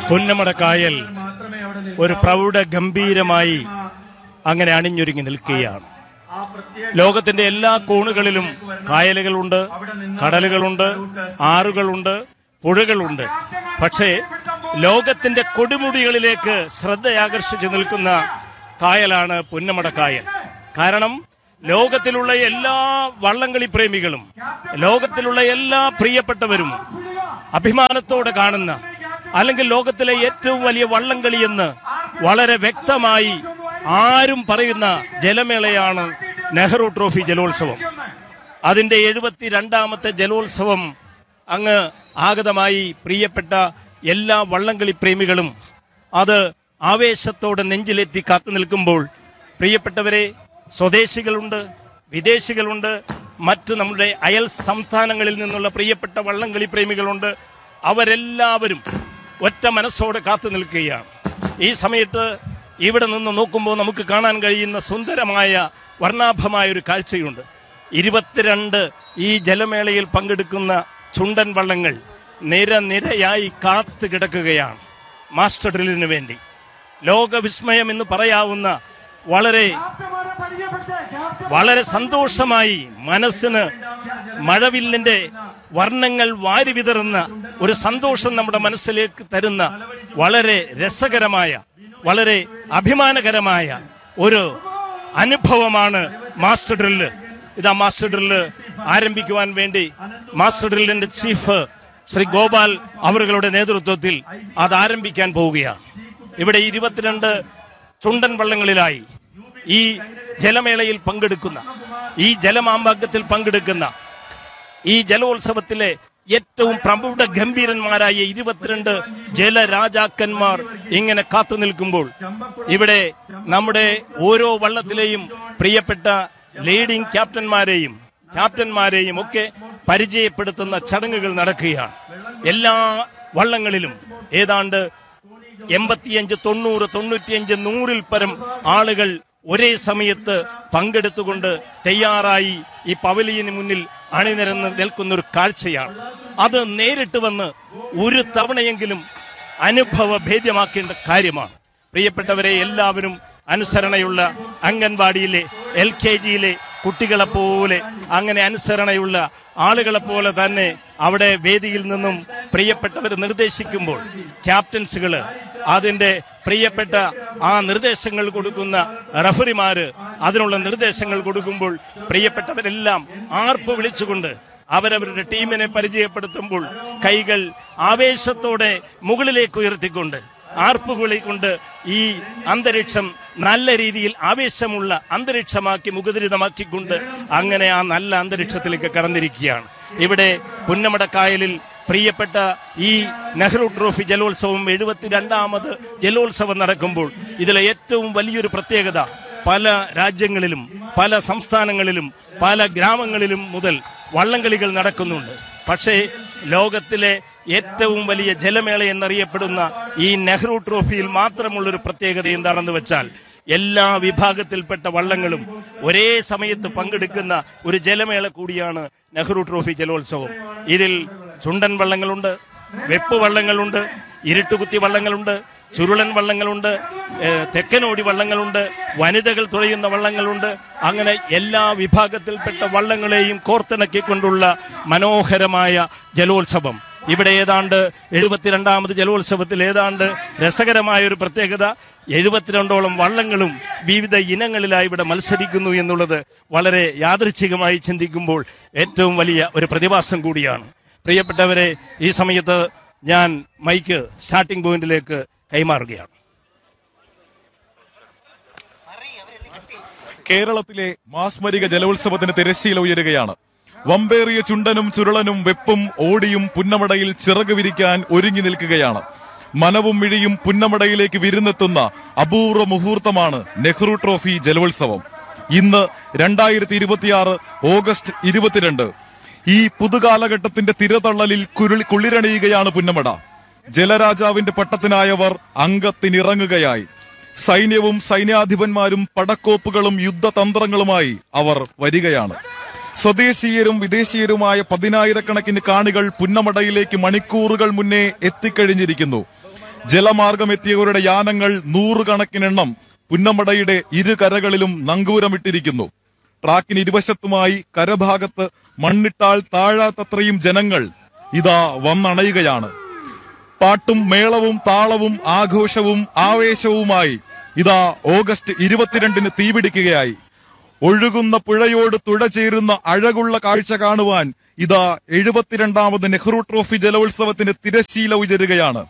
പുന്നമട കായൽ മാത്രമേ അവിടെ ഒരു പ്രൗഢ ഗംഭീരമായി അങ്ങനെ അണിഞ്ഞൊരുങ്ങി നിൽക്കുകയാണ് ആ പ്രത്യേക ലോകത്തിന്റെ എല്ലാ കോണുകളിലും കായലുകളുണ്ട് കടലുകളുണ്ട് ആറുകളുണ്ട് പുഴകളുണ്ട് പക്ഷേ ലോകത്തിന്റെ കൊടുമുടികളിലേക്ക് ശ്രദ്ധയാകർഷിച്ചു നിൽക്കുന്ന കായലാണ് പുന്നമട കായൽ കാരണം ലോകത്തിലുള്ള എല്ലാ വള്ളംകളി പ്രേമികളും ലോകത്തിലുള്ള എല്ലാ പ്രിയപ്പെട്ടവരും അഭിമാനത്തോടെ കാണുന്ന അല്ലെങ്കിൽ ലോകത്തിലെ ഏറ്റവും വലിയ വള്ളംകളി എന്ന് വളരെ വ്യക്തമായി ആരും പറയുന്ന ജലമേളയാണ് നെഹ്റു ട്രോഫി ജലോത്സവം അതിന്റെ എഴുപത്തിരണ്ടാമത്തെ ജലോത്സവം അങ്ങ് ആഗതമായി പ്രിയപ്പെട്ട എല്ലാ വള്ളംകളി പ്രേമികളും അത് ആവേശത്തോടെ നെഞ്ചിലെത്തി കാത്തു നിൽക്കുമ്പോൾ പ്രിയപ്പെട്ടവരെ സ്വദേശികളുണ്ട് വിദേശികളുണ്ട് മറ്റു നമ്മുടെ അയൽ സംസ്ഥാനങ്ങളിൽ നിന്നുള്ള പ്രിയപ്പെട്ട വള്ളംകളി പ്രേമികളുണ്ട് അവരെല്ലാവരും ഒറ്റ മനസ്സോടെ കാത്തു നിൽക്കുകയാണ് ഈ സമയത്ത് ഇവിടെ നിന്ന് നോക്കുമ്പോൾ നമുക്ക് കാണാൻ കഴിയുന്ന സുന്ദരമായ വർണ്ണാഭമായ ഒരു കാഴ്ചയുണ്ട് ഇരുപത്തിരണ്ട് ഈ ജലമേളയിൽ പങ്കെടുക്കുന്ന ചുണ്ടൻ വള്ളങ്ങൾ നിരനിരയായി കാത്തു കിടക്കുകയാണ് മാസ്റ്റർ ഡ്രില്ലിന് വേണ്ടി ലോകവിസ്മയം എന്ന് പറയാവുന്ന വളരെ വളരെ സന്തോഷമായി മനസ്സിന് മഴവില്ലിന്റെ വർണ്ണങ്ങൾ വാരി വിതറുന്ന ഒരു സന്തോഷം നമ്മുടെ മനസ്സിലേക്ക് തരുന്ന വളരെ രസകരമായ വളരെ അഭിമാനകരമായ ഒരു അനുഭവമാണ് മാസ്റ്റർ ഡ്രില്ല് ഇതാ മാസ്റ്റർ ഡ്രില്ല് ആരംഭിക്കുവാൻ വേണ്ടി മാസ്റ്റർ ഡ്രില്ലിന്റെ ചീഫ് ശ്രീ ഗോപാൽ അവരുടെ നേതൃത്വത്തിൽ അത് ആരംഭിക്കാൻ പോവുകയാണ് ഇവിടെ ഇരുപത്തിരണ്ട് ചുണ്ടൻ വള്ളങ്ങളിലായി ഈ ജലമേളയിൽ പങ്കെടുക്കുന്ന ഈ ജലമാമ്പാങ്കത്തിൽ പങ്കെടുക്കുന്ന ഈ ജലോത്സവത്തിലെ ഏറ്റവും പ്രമുഖ ഗംഭീരന്മാരായ ഇരുപത്തിരണ്ട് ജലരാജാക്കന്മാർ ഇങ്ങനെ കാത്തു നിൽക്കുമ്പോൾ ഇവിടെ നമ്മുടെ ഓരോ വള്ളത്തിലെയും പ്രിയപ്പെട്ട ലീഡിംഗ് ക്യാപ്റ്റന്മാരെയും ക്യാപ്റ്റന്മാരെയും ഒക്കെ പരിചയപ്പെടുത്തുന്ന ചടങ്ങുകൾ നടക്കുകയാണ് എല്ലാ വള്ളങ്ങളിലും ഏതാണ്ട് എൺപത്തിയഞ്ച് തൊണ്ണൂറ് തൊണ്ണൂറ്റിയഞ്ച് നൂറിൽ പരം ആളുകൾ ഒരേ സമയത്ത് പങ്കെടുത്തുകൊണ്ട് തയ്യാറായി ഈ പവലിയന് മുന്നിൽ അണിനിരന്ന് നിൽക്കുന്ന ഒരു കാഴ്ചയാണ് അത് നേരിട്ട് വന്ന് ഒരു തവണയെങ്കിലും അനുഭവ ഭേദ്യമാക്കേണ്ട കാര്യമാണ് പ്രിയപ്പെട്ടവരെ എല്ലാവരും അനുസരണയുള്ള അംഗൻവാടിയിലെ എൽ കെ ജിയിലെ കുട്ടികളെ പോലെ അങ്ങനെ അനുസരണയുള്ള ആളുകളെ പോലെ തന്നെ അവിടെ വേദിയിൽ നിന്നും പ്രിയപ്പെട്ടവർ നിർദ്ദേശിക്കുമ്പോൾ ക്യാപ്റ്റൻസുകള് അതിന്റെ പ്രിയപ്പെട്ട ആ നിർദ്ദേശങ്ങൾ കൊടുക്കുന്ന റഫറിമാര് അതിനുള്ള നിർദ്ദേശങ്ങൾ കൊടുക്കുമ്പോൾ പ്രിയപ്പെട്ടവരെല്ലാം ആർപ്പ് വിളിച്ചുകൊണ്ട് അവരവരുടെ ടീമിനെ പരിചയപ്പെടുത്തുമ്പോൾ കൈകൾ ആവേശത്തോടെ മുകളിലേക്ക് ഉയർത്തിക്കൊണ്ട് ആർപ്പുകളെ കൊണ്ട് ഈ അന്തരീക്ഷം നല്ല രീതിയിൽ ആവേശമുള്ള അന്തരീക്ഷമാക്കി മുഖരിതമാക്കിക്കൊണ്ട് അങ്ങനെ ആ നല്ല അന്തരീക്ഷത്തിലേക്ക് കടന്നിരിക്കുകയാണ് ഇവിടെ പുന്നമടക്കായലിൽ പ്രിയപ്പെട്ട ഈ നെഹ്റു ട്രോഫി ജലോത്സവം എഴുപത്തിരണ്ടാമത് ജലോത്സവം നടക്കുമ്പോൾ ഇതിലെ ഏറ്റവും വലിയൊരു പ്രത്യേകത പല രാജ്യങ്ങളിലും പല സംസ്ഥാനങ്ങളിലും പല ഗ്രാമങ്ങളിലും മുതൽ വള്ളംകളികൾ നടക്കുന്നുണ്ട് പക്ഷേ ലോകത്തിലെ ഏറ്റവും വലിയ ജലമേള എന്നറിയപ്പെടുന്ന ഈ നെഹ്റു ട്രോഫിയിൽ മാത്രമുള്ളൊരു പ്രത്യേകത എന്താണെന്ന് വെച്ചാൽ എല്ലാ വിഭാഗത്തിൽപ്പെട്ട വള്ളങ്ങളും ഒരേ സമയത്ത് പങ്കെടുക്കുന്ന ഒരു ജലമേള കൂടിയാണ് നെഹ്റു ട്രോഫി ജലോത്സവം ഇതിൽ ചുണ്ടൻ വള്ളങ്ങളുണ്ട് വെപ്പ് വള്ളങ്ങളുണ്ട് ഇരുട്ടുകുത്തി വള്ളങ്ങളുണ്ട് ചുരുളൻ വള്ളങ്ങളുണ്ട് ഏഹ് തെക്കനോടി വള്ളങ്ങളുണ്ട് വനിതകൾ തുഴയുന്ന വള്ളങ്ങളുണ്ട് അങ്ങനെ എല്ലാ വിഭാഗത്തിൽപ്പെട്ട വള്ളങ്ങളെയും കോർത്തിണക്കിക്കൊണ്ടുള്ള മനോഹരമായ ജലോത്സവം ഇവിടെ ഏതാണ്ട് എഴുപത്തിരണ്ടാമത് ജലോത്സവത്തിൽ ഏതാണ്ട് രസകരമായ ഒരു പ്രത്യേകത എഴുപത്തിരണ്ടോളം വള്ളങ്ങളും വിവിധ ഇനങ്ങളിലായി ഇവിടെ മത്സരിക്കുന്നു എന്നുള്ളത് വളരെ യാദൃച്ഛികമായി ചിന്തിക്കുമ്പോൾ ഏറ്റവും വലിയ ഒരു പ്രതിഭാസം കൂടിയാണ് പ്രിയപ്പെട്ടവരെ ഈ സമയത്ത് ഞാൻ മൈക്ക് സ്റ്റാർട്ടിംഗ് പോയിന്റിലേക്ക് കൈമാറുകയാണ് കേരളത്തിലെ മാസ്മരിക ജലോത്സവത്തിന് തിരശ്ശീല ഉയരുകയാണ് വമ്പേറിയ ചുണ്ടനും ചുരുളനും വെപ്പും ഓടിയും പുന്നമടയിൽ ചിറക് വിരിക്കാൻ ഒരുങ്ങി നിൽക്കുകയാണ് മനവും മിഴിയും പുന്നമടയിലേക്ക് വിരുന്നെത്തുന്ന അപൂർവ മുഹൂർത്തമാണ് നെഹ്റു ട്രോഫി ജലോത്സവം ഇന്ന് രണ്ടായിരത്തി ഇരുപത്തിയാറ് ഓഗസ്റ്റ് ഇരുപത്തിരണ്ട് ഈ പുതുകാലഘട്ടത്തിന്റെ തിരതള്ളലിൽ കുരുളി കുളിരണിയുകയാണ് പുന്നമട ജലരാജാവിന്റെ പട്ടത്തിനായവർ അംഗത്തിനിറങ്ങുകയായി സൈന്യവും സൈന്യാധിപന്മാരും പടക്കോപ്പുകളും യുദ്ധതന്ത്രങ്ങളുമായി അവർ വരികയാണ് സ്വദേശീയരും വിദേശീയരുമായ പതിനായിരക്കണക്കിന് കാണികൾ പുന്നമടയിലേക്ക് മണിക്കൂറുകൾ മുന്നേ എത്തിക്കഴിഞ്ഞിരിക്കുന്നു ജലമാർഗമെത്തിയവരുടെ യാനങ്ങൾ നൂറുകണക്കിനെണ്ണം പുന്നമടയുടെ ഇരു കരകളിലും നങ്കൂരമിട്ടിരിക്കുന്നു ട്രാക്കിന് ഇരുവശത്തുമായി കരഭാഗത്ത് മണ്ണിട്ടാൽ താഴാത്തത്രയും ജനങ്ങൾ ഇതാ വന്നണയുകയാണ് പാട്ടും മേളവും താളവും ആഘോഷവും ആവേശവുമായി ഇതാ ഓഗസ്റ്റ് ഇരുപത്തിരണ്ടിന് തീപിടിക്കുകയായി ഒഴുകുന്ന പുഴയോട് തുഴ ചേരുന്ന അഴകുള്ള കാഴ്ച കാണുവാൻ ഇതാ എഴുപത്തിരണ്ടാമത് നെഹ്റു ട്രോഫി ജലോത്സവത്തിന് തിരശീല ഉയരുകയാണ്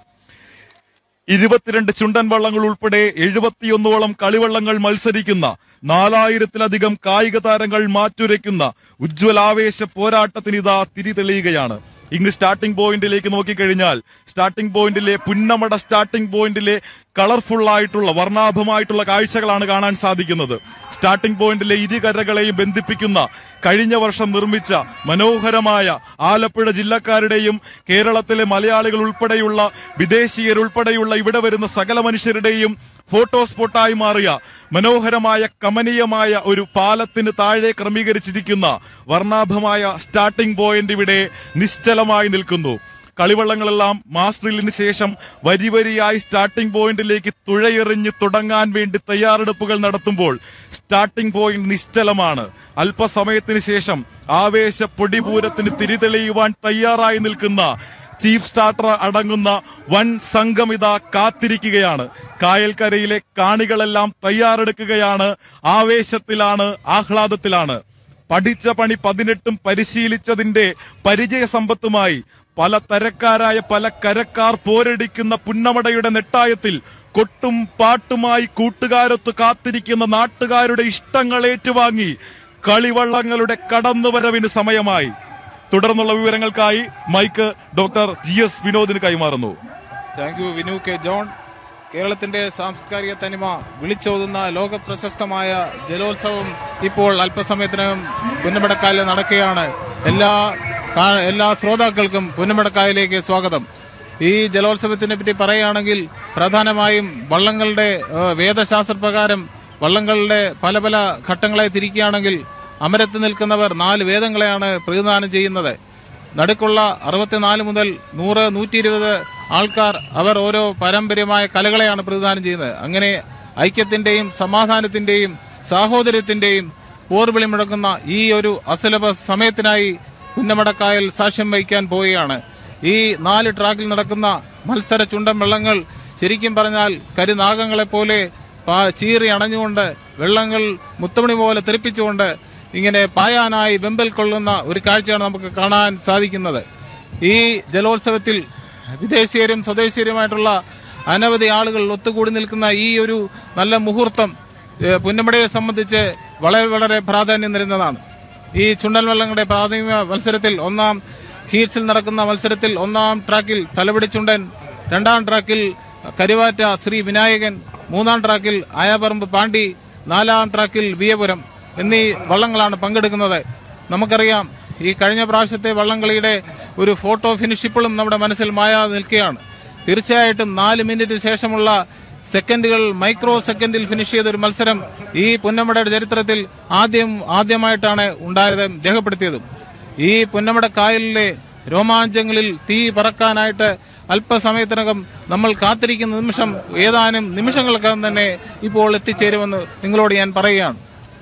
ഇരുപത്തിരണ്ട് ചുണ്ടൻ വള്ളങ്ങൾ ഉൾപ്പെടെ എഴുപത്തിയൊന്നോളം കളിവള്ളങ്ങൾ മത്സരിക്കുന്ന നാലായിരത്തിലധികം കായിക താരങ്ങൾ മാറ്റുരയ്ക്കുന്ന ഉജ്ജ്വലാവേശ പോരാട്ടത്തിന് ഇതാ തിരി തെളിയുകയാണ് ഇങ്ങ് സ്റ്റാർട്ടിംഗ് പോയിന്റിലേക്ക് നോക്കിക്കഴിഞ്ഞാൽ സ്റ്റാർട്ടിംഗ് പോയിന്റിലെ പുന്നമട സ്റ്റാർട്ടിംഗ് പോയിന്റിലെ കളർഫുൾ ആയിട്ടുള്ള വർണ്ണാഭമായിട്ടുള്ള കാഴ്ചകളാണ് കാണാൻ സാധിക്കുന്നത് സ്റ്റാർട്ടിംഗ് പോയിന്റിലെ ഇരുകരകളെയും ബന്ധിപ്പിക്കുന്ന കഴിഞ്ഞ വർഷം നിർമ്മിച്ച മനോഹരമായ ആലപ്പുഴ ജില്ലക്കാരുടെയും കേരളത്തിലെ മലയാളികൾ ഉൾപ്പെടെയുള്ള വിദേശീയരുൾപ്പെടെയുള്ള ഇവിടെ വരുന്ന സകല മനുഷ്യരുടെയും ഫോട്ടോ സ്പോട്ടായി മാറിയ മനോഹരമായ കമനീയമായ ഒരു പാലത്തിന് താഴെ ക്രമീകരിച്ചിരിക്കുന്ന വർണ്ണാഭമായ സ്റ്റാർട്ടിംഗ് പോയിന്റ് ഇവിടെ നിശ്ചലമായി നിൽക്കുന്നു കളിവള്ളങ്ങളെല്ലാം മാസ് ഡ്രില്ലിന് ശേഷം വരി വരിയായി സ്റ്റാർട്ടിംഗ് പോയിന്റിലേക്ക് തുഴയെറിഞ്ഞ് തുടങ്ങാൻ വേണ്ടി തയ്യാറെടുപ്പുകൾ നടത്തുമ്പോൾ സ്റ്റാർട്ടിംഗ് പോയിന്റ് നിശ്ചലമാണ് അല്പസമയത്തിന് ശേഷം ആവേശ പൊടിപൂരത്തിന് തിരിതെളിയുവാൻ തയ്യാറായി നിൽക്കുന്ന ചീഫ് സ്റ്റാർട്ടർ അടങ്ങുന്ന വൻ സംഘം ഇതാ കാത്തിരിക്കുകയാണ് കായൽക്കരയിലെ കാണികളെല്ലാം തയ്യാറെടുക്കുകയാണ് ആവേശത്തിലാണ് ആഹ്ലാദത്തിലാണ് പഠിച്ച പണി പതിനെട്ടും പരിശീലിച്ചതിന്റെ പരിചയ സമ്പത്തുമായി പല തരക്കാരായ പല കരക്കാർ പോരടിക്കുന്ന പുന്നമടയുടെ നെട്ടായത്തിൽ കൊട്ടും പാട്ടുമായി കൂട്ടുകാരൊത്ത് കാത്തിരിക്കുന്ന നാട്ടുകാരുടെ ഇഷ്ടങ്ങൾ ഏറ്റുവാങ്ങി കളിവള്ളങ്ങളുടെ കടന്നുവരവിന് സമയമായി തുടർന്നുള്ള വിവരങ്ങൾക്കായി മൈക്ക് ഡോക്ടർ ജി എസ് വിനോദിന് കൈമാറുന്നു thank you Vinu K John കേരളത്തിന്റെ സാംസ്കാരിക തനിമ വിളിച്ചോതുന്ന ലോക പ്രശസ്തമായ ജലോത്സവം ഇപ്പോൾ അല്പസമയത്തിനകം പുന്നമടക്കായലിൽ നടക്കുകയാണ് എല്ലാ കാ- എല്ലാ ശ്രോതാക്കൾക്കും പുന്നമടക്കായലിലേക്ക് സ്വാഗതം ഈ ജലോത്സവത്തിനെ പറ്റി പറയുകയാണെങ്കിൽ പ്രധാനമായും വള്ളങ്ങളുടെ ഏഹ്, വേദശാസ്ത്രപ്രകാരം വള്ളങ്ങളുടെ പല പല ഘട്ടങ്ങളായി തിരിക്കുകയാണെങ്കിൽ അമരത്ത് നിൽക്കുന്നവർ നാല് വേദങ്ങളെയാണ് പ്രതിദാനം ചെയ്യുന്നത് നടുക്കുള്ള അറുപത്തിനാല് മുതൽ നൂറ് നൂറ്റി ഇരുപത് ആൾക്കാർ അവർ ഓരോ പാരമ്പര്യമായ കലകളെയാണ് പ്രതിദാനം ചെയ്യുന്നത് അങ്ങനെ ഐക്യത്തിന്റെയും സമാധാനത്തിന്റെയും സാഹോദര്യത്തിന്റെയും പോർവിളി മുഴക്കുന്ന ഈ ഒരു അസുലഭ സമയത്തിനായി പുന്നമടക്കായൽ സാക്ഷ്യം വഹിക്കാൻ പോവുകയാണ് ഈ നാല് ട്രാക്കിൽ നടക്കുന്ന മത്സര ചുണ്ടൻ വെള്ളങ്ങൾ ശരിക്കും പറഞ്ഞാൽ കരിനാഗങ്ങളെ പോലെ പാ- ചീറി അണഞ്ഞുകൊണ്ട് വെള്ളങ്ങൾ മുത്തമണി പോലെ തെറിപ്പിച്ചുകൊണ്ട് ഇങ്ങനെ പായാനായി വെമ്പൽ കൊള്ളുന്ന ഒരു കാഴ്ചയാണ് നമുക്ക് കാണാൻ സാധിക്കുന്നത് ഈ ജലോത്സവത്തിൽ വിദേശീയരും സ്വദേശീയരുമായിട്ടുള്ള അനവധി ആളുകൾ ഒത്തുകൂടി നിൽക്കുന്ന ഈ ഒരു നല്ല മുഹൂർത്തം ഏഹ്, പുന്നമടയെ സംബന്ധിച്ച് വളരെ വളരെ പ്രാധാന്യം നിരുന്നതാണ് ഈ ചുണ്ടൻ വള്ളങ്ങളുടെ പ്രാഥമിക മത്സരത്തിൽ ഒന്നാം ഹീറ്റ്സിൽ നടക്കുന്ന മത്സരത്തിൽ ഒന്നാം ട്രാക്കിൽ തലപിടി ചുണ്ടൻ രണ്ടാം ട്രാക്കിൽ കരുവാറ്റ ശ്രീ വിനായകൻ മൂന്നാം ട്രാക്കിൽ ആയാപറമ്പ് പാണ്ടി നാലാം ട്രാക്കിൽ വിയപുരം എന്നീ വള്ളങ്ങളാണ് പങ്കെടുക്കുന്നത് നമുക്കറിയാം ഈ കഴിഞ്ഞ പ്രാവശ്യത്തെ വള്ളംകളിയുടെ ഒരു ഫോട്ടോ ഫിനിഷ് ഇപ്പോഴും നമ്മുടെ മനസ്സിൽ മായാതെ നിൽക്കുകയാണ് തീർച്ചയായിട്ടും നാല് മിനിറ്റിന് ശേഷമുള്ള സെക്കൻഡുകൾ മൈക്രോ സെക്കൻഡിൽ ഫിനിഷ് ചെയ്ത ഒരു മത്സരം ഈ പുന്നമടയുടെ ചരിത്രത്തിൽ ആദ്യം ആദ്യമായിട്ടാണ് ഉണ്ടായത് രേഖപ്പെടുത്തിയതും ഈ പുന്നമട കായലിലെ രോമാഞ്ചങ്ങളിൽ തീ പറക്കാനായിട്ട് അല്പസമയത്തിനകം നമ്മൾ കാത്തിരിക്കുന്ന നിമിഷം ഏതാനും നിമിഷങ്ങൾക്കകം തന്നെ ഇപ്പോൾ എത്തിച്ചേരുമെന്ന് നിങ്ങളോട് ഞാൻ പറയുകയാണ്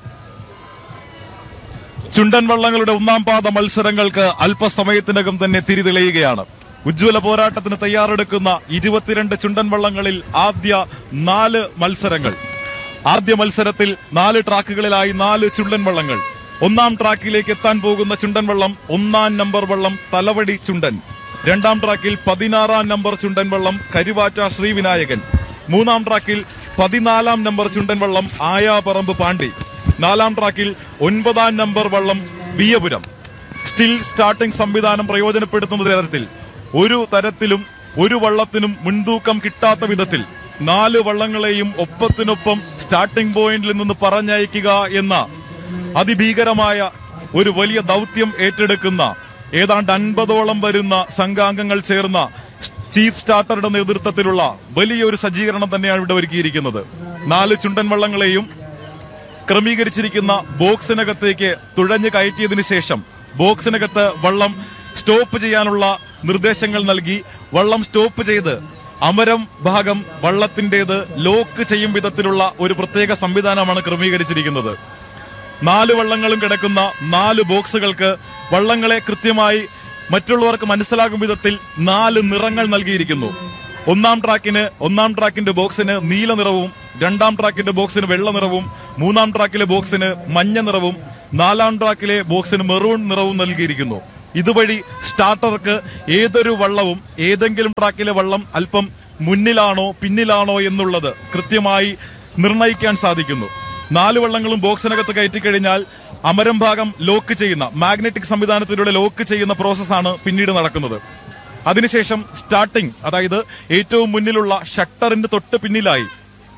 ചുണ്ടൻ വള്ളങ്ങളുടെ ഒന്നാം പാദ മത്സരങ്ങൾക്ക് അല്പസമയത്തിനകം തന്നെ തിരിതെളിയുകയാണ് ഉജ്ജ്വല പോരാട്ടത്തിന് തയ്യാറെടുക്കുന്ന ഇരുപത്തിരണ്ട് ചുണ്ടൻ വള്ളങ്ങളിൽ ആദ്യ നാല് മത്സരങ്ങൾ ആദ്യ മത്സരത്തിൽ നാല് ട്രാക്കുകളിലായി നാല് ചുണ്ടൻ വള്ളങ്ങൾ ഒന്നാം ട്രാക്കിലേക്ക് എത്താൻ പോകുന്ന ചുണ്ടൻ വള്ളം ഒന്നാം നമ്പർ വള്ളം തലവടി ചുണ്ടൻ രണ്ടാം ട്രാക്കിൽ പതിനാറാം നമ്പർ ചുണ്ടൻ വള്ളം കരുവാറ്റ ശ്രീവിനായകൻ മൂന്നാം ട്രാക്കിൽ പതിനാലാം നമ്പർ ചുണ്ടൻ വള്ളം ആയാപറമ്പ് പാണ്ടി നാലാം ട്രാക്കിൽ ഒൻപതാം നമ്പർ വള്ളം വിയപുരം സ്റ്റിൽ സ്റ്റാർട്ടിംഗ് സംവിധാനം പ്രയോജനപ്പെടുത്തുന്ന തരത്തിൽ ഒരു തരത്തിലും ഒരു വള്ളത്തിനും മുൻതൂക്കം കിട്ടാത്ത വിധത്തിൽ നാല് വള്ളങ്ങളെയും ഒപ്പത്തിനൊപ്പം സ്റ്റാർട്ടിംഗ് പോയിന്റിൽ നിന്ന് പറഞ്ഞയക്കുക എന്ന അതിഭീകരമായ ഒരു വലിയ ദൗത്യം ഏറ്റെടുക്കുന്ന ഏതാണ്ട് അൻപതോളം വരുന്ന സംഘാംഗങ്ങൾ ചേർന്ന ചീഫ് സ്റ്റാർട്ടറുടെ നേതൃത്വത്തിലുള്ള വലിയൊരു സജ്ജീകരണം തന്നെയാണ് ഇവിടെ ഒരുക്കിയിരിക്കുന്നത് നാല് ചുണ്ടൻ വള്ളങ്ങളെയും ക്രമീകരിച്ചിരിക്കുന്ന ബോക്സിനകത്തേക്ക് തുഴഞ്ഞു കയറ്റിയതിനു ശേഷം ബോക്സിനകത്ത് വള്ളം സ്റ്റോപ്പ് ചെയ്യാനുള്ള നിർദ്ദേശങ്ങൾ നൽകി വള്ളം സ്റ്റോപ്പ് ചെയ്ത് അമരം ഭാഗം വള്ളത്തിന്റേത് ലോക്ക് ചെയ്യും വിധത്തിലുള്ള ഒരു പ്രത്യേക സംവിധാനമാണ് ക്രമീകരിച്ചിരിക്കുന്നത് നാല് വള്ളങ്ങളും കിടക്കുന്ന നാല് ബോക്സുകൾക്ക് വള്ളങ്ങളെ കൃത്യമായി മറ്റുള്ളവർക്ക് മനസ്സിലാകും വിധത്തിൽ നാല് നിറങ്ങൾ നൽകിയിരിക്കുന്നു ഒന്നാം ട്രാക്കിന് ഒന്നാം ട്രാക്കിന്റെ ബോക്സിന് നീല നിറവും രണ്ടാം ട്രാക്കിന്റെ ബോക്സിന് വെള്ള നിറവും മൂന്നാം ട്രാക്കിലെ ബോക്സിന് മഞ്ഞ നിറവും നാലാം ട്രാക്കിലെ ബോക്സിന് മെറൂൺ നിറവും നൽകിയിരിക്കുന്നു ഇതുവഴി സ്റ്റാർട്ടർക്ക് ഏതൊരു വള്ളവും ഏതെങ്കിലും ട്രാക്കിലെ വള്ളം അല്പം മുന്നിലാണോ പിന്നിലാണോ എന്നുള്ളത് കൃത്യമായി നിർണയിക്കാൻ സാധിക്കുന്നു നാല് വള്ളങ്ങളും ബോക്സിനകത്ത് കയറ്റിക്കഴിഞ്ഞാൽ അമരം ഭാഗം ലോക്ക് ചെയ്യുന്ന മാഗ്നറ്റിക് സംവിധാനത്തിലൂടെ ലോക്ക് ചെയ്യുന്ന പ്രോസസ്സാണ് പിന്നീട് നടക്കുന്നത് അതിനുശേഷം സ്റ്റാർട്ടിംഗ് അതായത് ഏറ്റവും മുന്നിലുള്ള ഷട്ടറിന്റെ തൊട്ട് പിന്നിലായി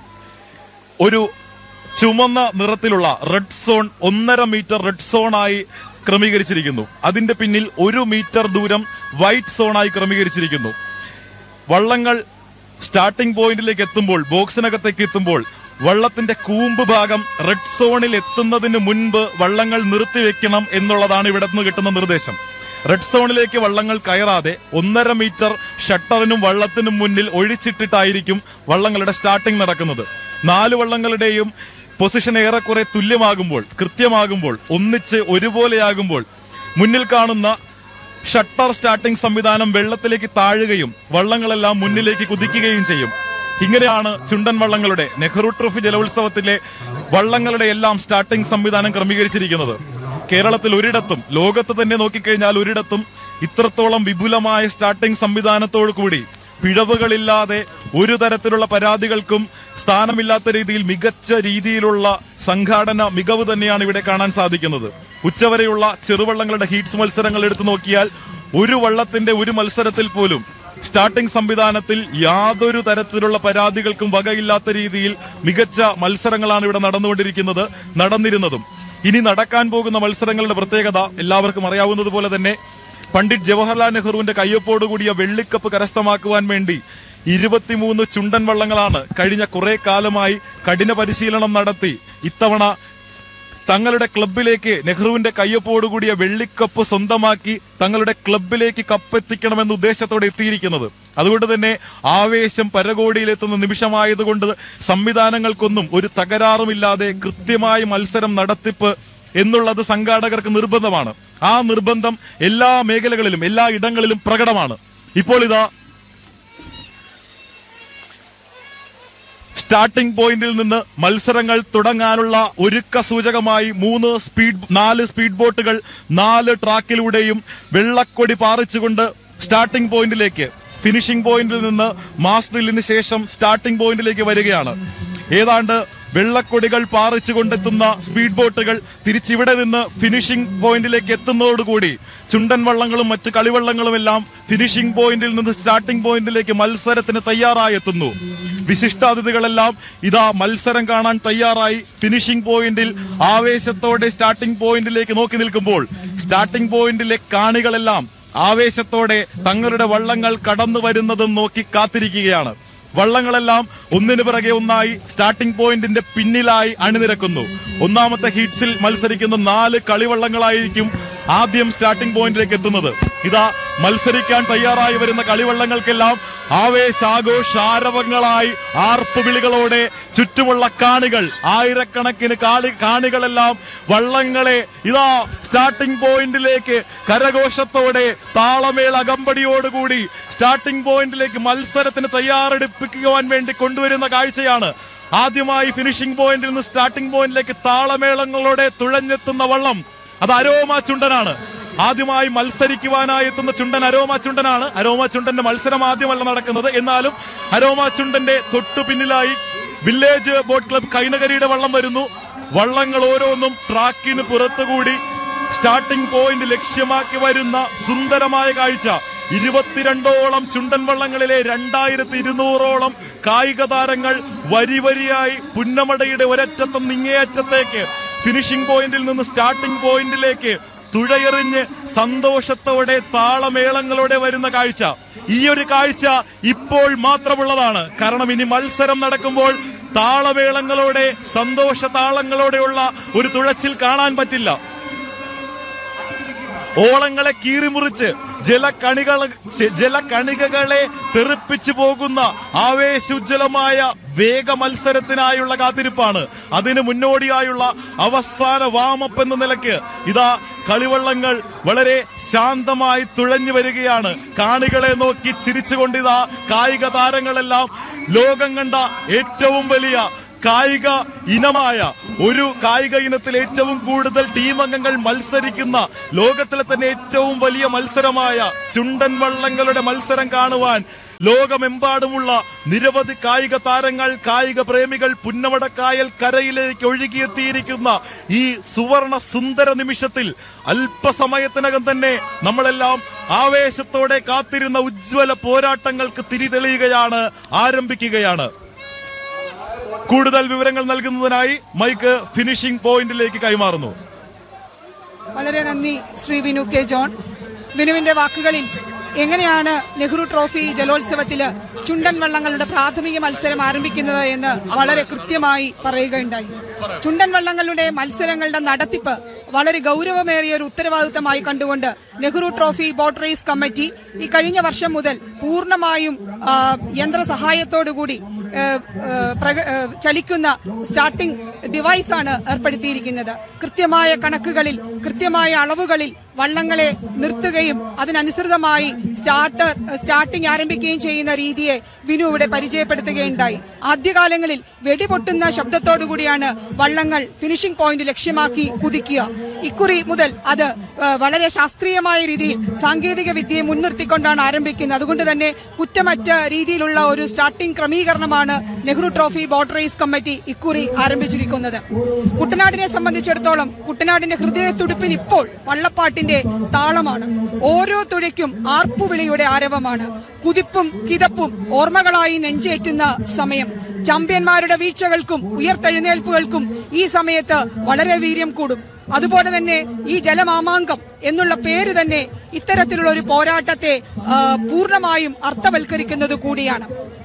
ഒരു ചുമന്ന നിറത്തിലുള്ള റെഡ് സോൺ ഒന്നര മീറ്റർ റെഡ് സോണായി ക്രമീകരിച്ചിരിക്കുന്നു അതിന്റെ പിന്നിൽ ഒരു മീറ്റർ ദൂരം വൈറ്റ് സോണായി ക്രമീകരിച്ചിരിക്കുന്നു വള്ളങ്ങൾ സ്റ്റാർട്ടിംഗ് പോയിന്റിലേക്ക് എത്തുമ്പോൾ ബോക്സിനകത്തേക്ക് എത്തുമ്പോൾ വള്ളത്തിന്റെ കൂമ്പ് ഭാഗം റെഡ് സോണിൽ എത്തുന്നതിന് മുൻപ് വള്ളങ്ങൾ നിർത്തിവെക്കണം എന്നുള്ളതാണ് ഇവിടെ നിന്ന് കിട്ടുന്ന നിർദ്ദേശം റെഡ് സോണിലേക്ക് വള്ളങ്ങൾ കയറാതെ ഒന്നര മീറ്റർ ഷട്ടറിനും വള്ളത്തിനും മുന്നിൽ ഒഴിച്ചിട്ടിട്ടായിരിക്കും വള്ളങ്ങളുടെ സ്റ്റാർട്ടിംഗ് നടക്കുന്നത് നാല് വള്ളങ്ങളുടെയും പൊസിഷൻ ഏറെക്കുറെ തുല്യമാകുമ്പോൾ കൃത്യമാകുമ്പോൾ ഒന്നിച്ച് ഒരുപോലെയാകുമ്പോൾ മുന്നിൽ കാണുന്ന ഷട്ടർ സ്റ്റാർട്ടിംഗ് സംവിധാനം വെള്ളത്തിലേക്ക് താഴുകയും വള്ളങ്ങളെല്ലാം മുന്നിലേക്ക് കുതിക്കുകയും ചെയ്യും ഇങ്ങനെയാണ് ചുണ്ടൻ വള്ളങ്ങളുടെ നെഹ്റു ട്രോഫി ജലോത്സവത്തിലെ വള്ളങ്ങളുടെ എല്ലാം സ്റ്റാർട്ടിംഗ് സംവിധാനം ക്രമീകരിച്ചിരിക്കുന്നത് കേരളത്തിൽ ഒരിടത്തും ലോകത്ത് തന്നെ നോക്കിക്കഴിഞ്ഞാൽ ഒരിടത്തും ഇത്രത്തോളം വിപുലമായ സ്റ്റാർട്ടിംഗ് സംവിധാനത്തോടു കൂടി പിഴവുകളില്ലാതെ ഒരു തരത്തിലുള്ള പരാതികൾക്കും സ്ഥാനമില്ലാത്ത രീതിയിൽ മികച്ച രീതിയിലുള്ള സംഘാടന മികവ് തന്നെയാണ് ഇവിടെ കാണാൻ സാധിക്കുന്നത് ഉച്ചവരെയുള്ള ചെറുവള്ളങ്ങളുടെ ഹീറ്റ്സ് മത്സരങ്ങൾ എടുത്തു നോക്കിയാൽ ഒരു വള്ളത്തിന്റെ ഒരു മത്സരത്തിൽ പോലും സ്റ്റാർട്ടിംഗ് സംവിധാനത്തിൽ യാതൊരു തരത്തിലുള്ള പരാതികൾക്കും വകയില്ലാത്ത രീതിയിൽ മികച്ച മത്സരങ്ങളാണ് ഇവിടെ നടന്നുകൊണ്ടിരിക്കുന്നത് നടന്നിരുന്നതും ഇനി നടക്കാൻ പോകുന്ന മത്സരങ്ങളുടെ പ്രത്യേകത എല്ലാവർക്കും അറിയാവുന്നതുപോലെ തന്നെ പണ്ഡിറ്റ് ജവഹർലാൽ നെഹ്റുവിന്റെ കയ്യൊപ്പോടുകൂടിയ വെള്ളിക്കപ്പ് കരസ്ഥമാക്കുവാൻ വേണ്ടി ഇരുപത്തിമൂന്ന് ചുണ്ടൻ വള്ളങ്ങളാണ് കഴിഞ്ഞ കുറെ കാലമായി കഠിന പരിശീലനം നടത്തി ഇത്തവണ തങ്ങളുടെ ക്ലബിലേക്ക് നെഹ്റുവിന്റെ കയ്യൊപ്പോടുകൂടിയ വെള്ളിക്കപ്പ് സ്വന്തമാക്കി തങ്ങളുടെ ക്ലബിലേക്ക് കപ്പെത്തിക്കണമെന്ന ഉദ്ദേശത്തോടെ എത്തിയിരിക്കുന്നത് അതുകൊണ്ട് തന്നെ ആവേശം പരകോടിയിലെത്തുന്ന നിമിഷമായതുകൊണ്ട് സംവിധാനങ്ങൾക്കൊന്നും ഒരു തകരാറുമില്ലാതെ കൃത്യമായി മത്സരം നടത്തിപ്പ് എന്നുള്ളത് സംഘാടകർക്ക് നിർബന്ധമാണ് ആ നിർബന്ധം എല്ലാ മേഖലകളിലും എല്ലാ ഇടങ്ങളിലും പ്രകടമാണ് ഇപ്പോൾ ഇതാ സ്റ്റാർട്ടിംഗ് പോയിന്റിൽ നിന്ന് മത്സരങ്ങൾ തുടങ്ങാനുള്ള ഒരുക്ക സൂചകമായി മൂന്ന് സ്പീഡ് നാല് സ്പീഡ് ബോട്ടുകൾ നാല് ട്രാക്കിലൂടെയും വെള്ളക്കൊടി പാറിച്ചുകൊണ്ട് സ്റ്റാർട്ടിംഗ് പോയിന്റിലേക്ക് ഫിനിഷിംഗ് പോയിന്റിൽ നിന്ന് മാസ്റ്ററിലിന് ശേഷം സ്റ്റാർട്ടിംഗ് പോയിന്റിലേക്ക് വരികയാണ് ഏതാണ്ട് വെള്ളക്കൊടികൾ പാറിച്ചു കൊണ്ടെത്തുന്ന സ്പീഡ് ബോട്ടുകൾ തിരിച്ചിവിടെ നിന്ന് ഫിനിഷിംഗ് പോയിന്റിലേക്ക് എത്തുന്നതോടുകൂടി ചുണ്ടൻ വള്ളങ്ങളും മറ്റ് കളിവള്ളങ്ങളും എല്ലാം ഫിനിഷിംഗ് പോയിന്റിൽ നിന്ന് സ്റ്റാർട്ടിംഗ് പോയിന്റിലേക്ക് മത്സരത്തിന് തയ്യാറായി എത്തുന്നു വിശിഷ്ടാതിഥികളെല്ലാം ഇതാ മത്സരം കാണാൻ തയ്യാറായി ഫിനിഷിംഗ് പോയിന്റിൽ ആവേശത്തോടെ സ്റ്റാർട്ടിംഗ് പോയിന്റിലേക്ക് നോക്കി നിൽക്കുമ്പോൾ സ്റ്റാർട്ടിംഗ് പോയിന്റിലെ കാണികളെല്ലാം ആവേശത്തോടെ തങ്ങളുടെ വള്ളങ്ങൾ കടന്നു വരുന്നതും നോക്കി കാത്തിരിക്കുകയാണ് വള്ളങ്ങളെല്ലാം ഒന്നിനു പിറകെ ഒന്നായി സ്റ്റാർട്ടിംഗ് പോയിന്റിന്റെ പിന്നിലായി അണിനിരക്കുന്നു ഒന്നാമത്തെ ഹീറ്റ്സിൽ മത്സരിക്കുന്ന നാല് കളിവള്ളങ്ങളായിരിക്കും ആദ്യം സ്റ്റാർട്ടിംഗ് പോയിന്റിലേക്ക് എത്തുന്നത് ഇതാ മത്സരിക്കാൻ തയ്യാറായി വരുന്ന കളിവള്ളങ്ങൾക്കെല്ലാം ആവേശാഘോഷാരവങ്ങളായി ആർപ്പുവിളികളോടെ ചുറ്റുമുള്ള കാണികൾ ആയിരക്കണക്കിന് കാളി കാണികളെല്ലാം വള്ളങ്ങളെ ഇതാ സ്റ്റാർട്ടിംഗ് പോയിന്റിലേക്ക് കരഘോഷത്തോടെ താളമേള അകമ്പടിയോടുകൂടി സ്റ്റാർട്ടിംഗ് പോയിന്റിലേക്ക് മത്സരത്തിന് തയ്യാറെടുപ്പിക്കുവാൻ വേണ്ടി കൊണ്ടുവരുന്ന കാഴ്ചയാണ് ആദ്യമായി ഫിനിഷിംഗ് പോയിന്റിൽ നിന്ന് സ്റ്റാർട്ടിംഗ് പോയിന്റിലേക്ക് താളമേളങ്ങളോടെ തുഴഞ്ഞെത്തുന്ന വള്ളം അത് അരോമ ചുണ്ടനാണ് ആദ്യമായി മത്സരിക്കുവാനായി എത്തുന്ന ചുണ്ടൻ അരോമ ചുണ്ടനാണ് അരോമ ചുണ്ടന്റെ മത്സരം ആദ്യമല്ല നടക്കുന്നത് എന്നാലും അരോമ ചുണ്ടന്റെ തൊട്ടു പിന്നിലായി വില്ലേജ് ബോട്ട് ക്ലബ് കൈനകരിയുടെ വള്ളം വരുന്നു വള്ളങ്ങൾ ഓരോന്നും ട്രാക്കിന് പുറത്തുകൂടി സ്റ്റാർട്ടിംഗ് പോയിന്റ് ലക്ഷ്യമാക്കി വരുന്ന സുന്ദരമായ കാഴ്ച ഇരുപത്തിരണ്ടോളം ചുണ്ടൻ വള്ളങ്ങളിലെ രണ്ടായിരത്തി ഇരുന്നൂറോളം കായിക താരങ്ങൾ വരി വരിയായി പുന്നമടയുടെ ഒരറ്റത്തും നിങ്ങേയറ്റത്തേക്ക് ഫിനിഷിംഗ് പോയിന്റിൽ നിന്ന് സ്റ്റാർട്ടിംഗ് പോയിന്റിലേക്ക് തുഴയെറിഞ്ഞ് സന്തോഷത്തോടെ താളമേളങ്ങളോടെ വരുന്ന കാഴ്ച ഈ ഒരു കാഴ്ച ഇപ്പോൾ മാത്രമുള്ളതാണ് കാരണം ഇനി മത്സരം നടക്കുമ്പോൾ താളമേളങ്ങളോടെ സന്തോഷ താളങ്ങളോടെയുള്ള ഒരു തുഴച്ചിൽ കാണാൻ പറ്റില്ല ഓളങ്ങളെ കീറിമുറിച്ച് ജലകണികള ജലകണികകളെ തെറിപ്പിച്ചു പോകുന്ന ആവേശോജ്വലമായ വേഗ മത്സരത്തിനായുള്ള കാത്തിരിപ്പാണ് അതിന് മുന്നോടിയായുള്ള അവസാന വാമപ്പ് എന്ന നിലയ്ക്ക് ഇതാ കളിവള്ളങ്ങൾ വളരെ ശാന്തമായി തുഴഞ്ഞു വരികയാണ് കാണികളെ നോക്കി ചിരിച്ചുകൊണ്ടിതാ കായിക താരങ്ങളെല്ലാം ലോകം കണ്ട ഏറ്റവും വലിയ കായിക ഇനമായ ഒരു കായിക ഇനത്തിൽ ഏറ്റവും കൂടുതൽ ടീം അംഗങ്ങൾ മത്സരിക്കുന്ന ലോകത്തിലെ തന്നെ ഏറ്റവും വലിയ മത്സരമായ ചുണ്ടൻ വള്ളങ്ങളുടെ മത്സരം കാണുവാൻ ലോകമെമ്പാടുമുള്ള നിരവധി കായിക താരങ്ങൾ കായിക പ്രേമികൾ പുന്നമടക്കായൽ കരയിലേക്ക് ഒഴുകിയെത്തിയിരിക്കുന്ന ഈ സുവർണ സുന്ദര നിമിഷത്തിൽ അല്പസമയത്തിനകം തന്നെ നമ്മളെല്ലാം ആവേശത്തോടെ കാത്തിരുന്ന ഉജ്ജ്വല പോരാട്ടങ്ങൾക്ക് തിരിതെളിയുകയാണ് ആരംഭിക്കുകയാണ് കൂടുതൽ വിവരങ്ങൾ നൽകുന്നതിനായി മൈക്ക് ഫിനിഷിംഗ് പോയിന്റിലേക്ക് കൈമാറുന്നു വളരെ നന്ദി ശ്രീ വിനു കെ ജോൺ വിനുവിന്റെ വാക്കുകളിൽ എങ്ങനെയാണ് നെഹ്റു ട്രോഫി ജലോത്സവത്തില് ചുണ്ടൻ വള്ളങ്ങളുടെ പ്രാഥമിക മത്സരം ആരംഭിക്കുന്നത് എന്ന് വളരെ കൃത്യമായി പറയുകയുണ്ടായി ചുണ്ടൻ വള്ളങ്ങളുടെ മത്സരങ്ങളുടെ നടത്തിപ്പ് വളരെ ഗൗരവമേറിയ ഒരു ഉത്തരവാദിത്തമായി കണ്ടുകൊണ്ട് Nehru trophy boat race committee ഈ കഴിഞ്ഞ വർഷം മുതൽ പൂർണ്ണമായും ആ, യന്ത്ര സഹായത്തോടുകൂടി ഏ, ഏ, പ്രക- ഏ, ചലിക്കുന്ന സ്റ്റാർട്ടിംഗ് ഡിവൈസാണ് ഏർപ്പെടുത്തിയിരിക്കുന്നത് കൃത്യമായ കണക്കുകളിൽ കൃത്യമായ അളവുകളിൽ വള്ളങ്ങളെ നിർത്തുകയും അതിനനുസൃതമായി സ്റ്റാർട്ടർ സ്റ്റാർട്ടിംഗ് ആരംഭിക്കുകയും ചെയ്യുന്ന രീതിയെ വിനു ഇവിടെ പരിചയപ്പെടുത്തുകയുണ്ടായി ആദ്യകാലങ്ങളിൽ വെടിപൊട്ടുന്ന ശബ്ദത്തോടുകൂടിയാണ് വള്ളങ്ങൾ ഫിനിഷിംഗ് പോയിന്റ് ലക്ഷ്യമാക്കി കുതിക്കുക ഇക്കുറി മുതൽ അത് ആ, വളരെ ശാസ്ത്രീയമായ രീതിയിൽ സാങ്കേതിക വിദ്യയെ മുൻനിർത്തിക്കൊണ്ടാണ് ആരംഭിക്കുന്നത് അതുകൊണ്ട് തന്നെ കുറ്റമറ്റ രീതിയിലുള്ള ഒരു സ്റ്റാർട്ടിംഗ് ക്രമീകരണമാണ് Nehru trophy boat race committee ഇക്കുറി ആരംഭിച്ചിരിക്കുന്നത് കുട്ടനാടിനെ സംബന്ധിച്ചിടത്തോളം കുട്ടനാടിന്റെ ഹൃദയത്തുടിപ്പിന് ഇപ്പോൾ വള്ളപ്പാട്ടിന്റെ താളമാണ് ഓരോ തുഴയ്ക്കും ആർപ്പുവിളിയുടെ ആരവമാണ് കുതിപ്പും കിതപ്പും ഓർമ്മകളായി നെഞ്ചേറ്റുന്ന സമയം ചാമ്പ്യന്മാരുടെ വീഴ്ചകൾക്കും ഉയർത്തെഴുന്നേൽപ്പുകൾക്കും ഈ സമയത്ത് വളരെ വീര്യം കൂടും അതുപോലെ തന്നെ ഈ ജലമാമാങ്കം എന്നുള്ള പേര് തന്നെ ഇത്തരത്തിലുള്ള ഒരു പോരാട്ടത്തെ ആ, പൂർണ്ണമായും അർത്ഥവൽക്കരിക്കുന്നത് കൂടിയാണ്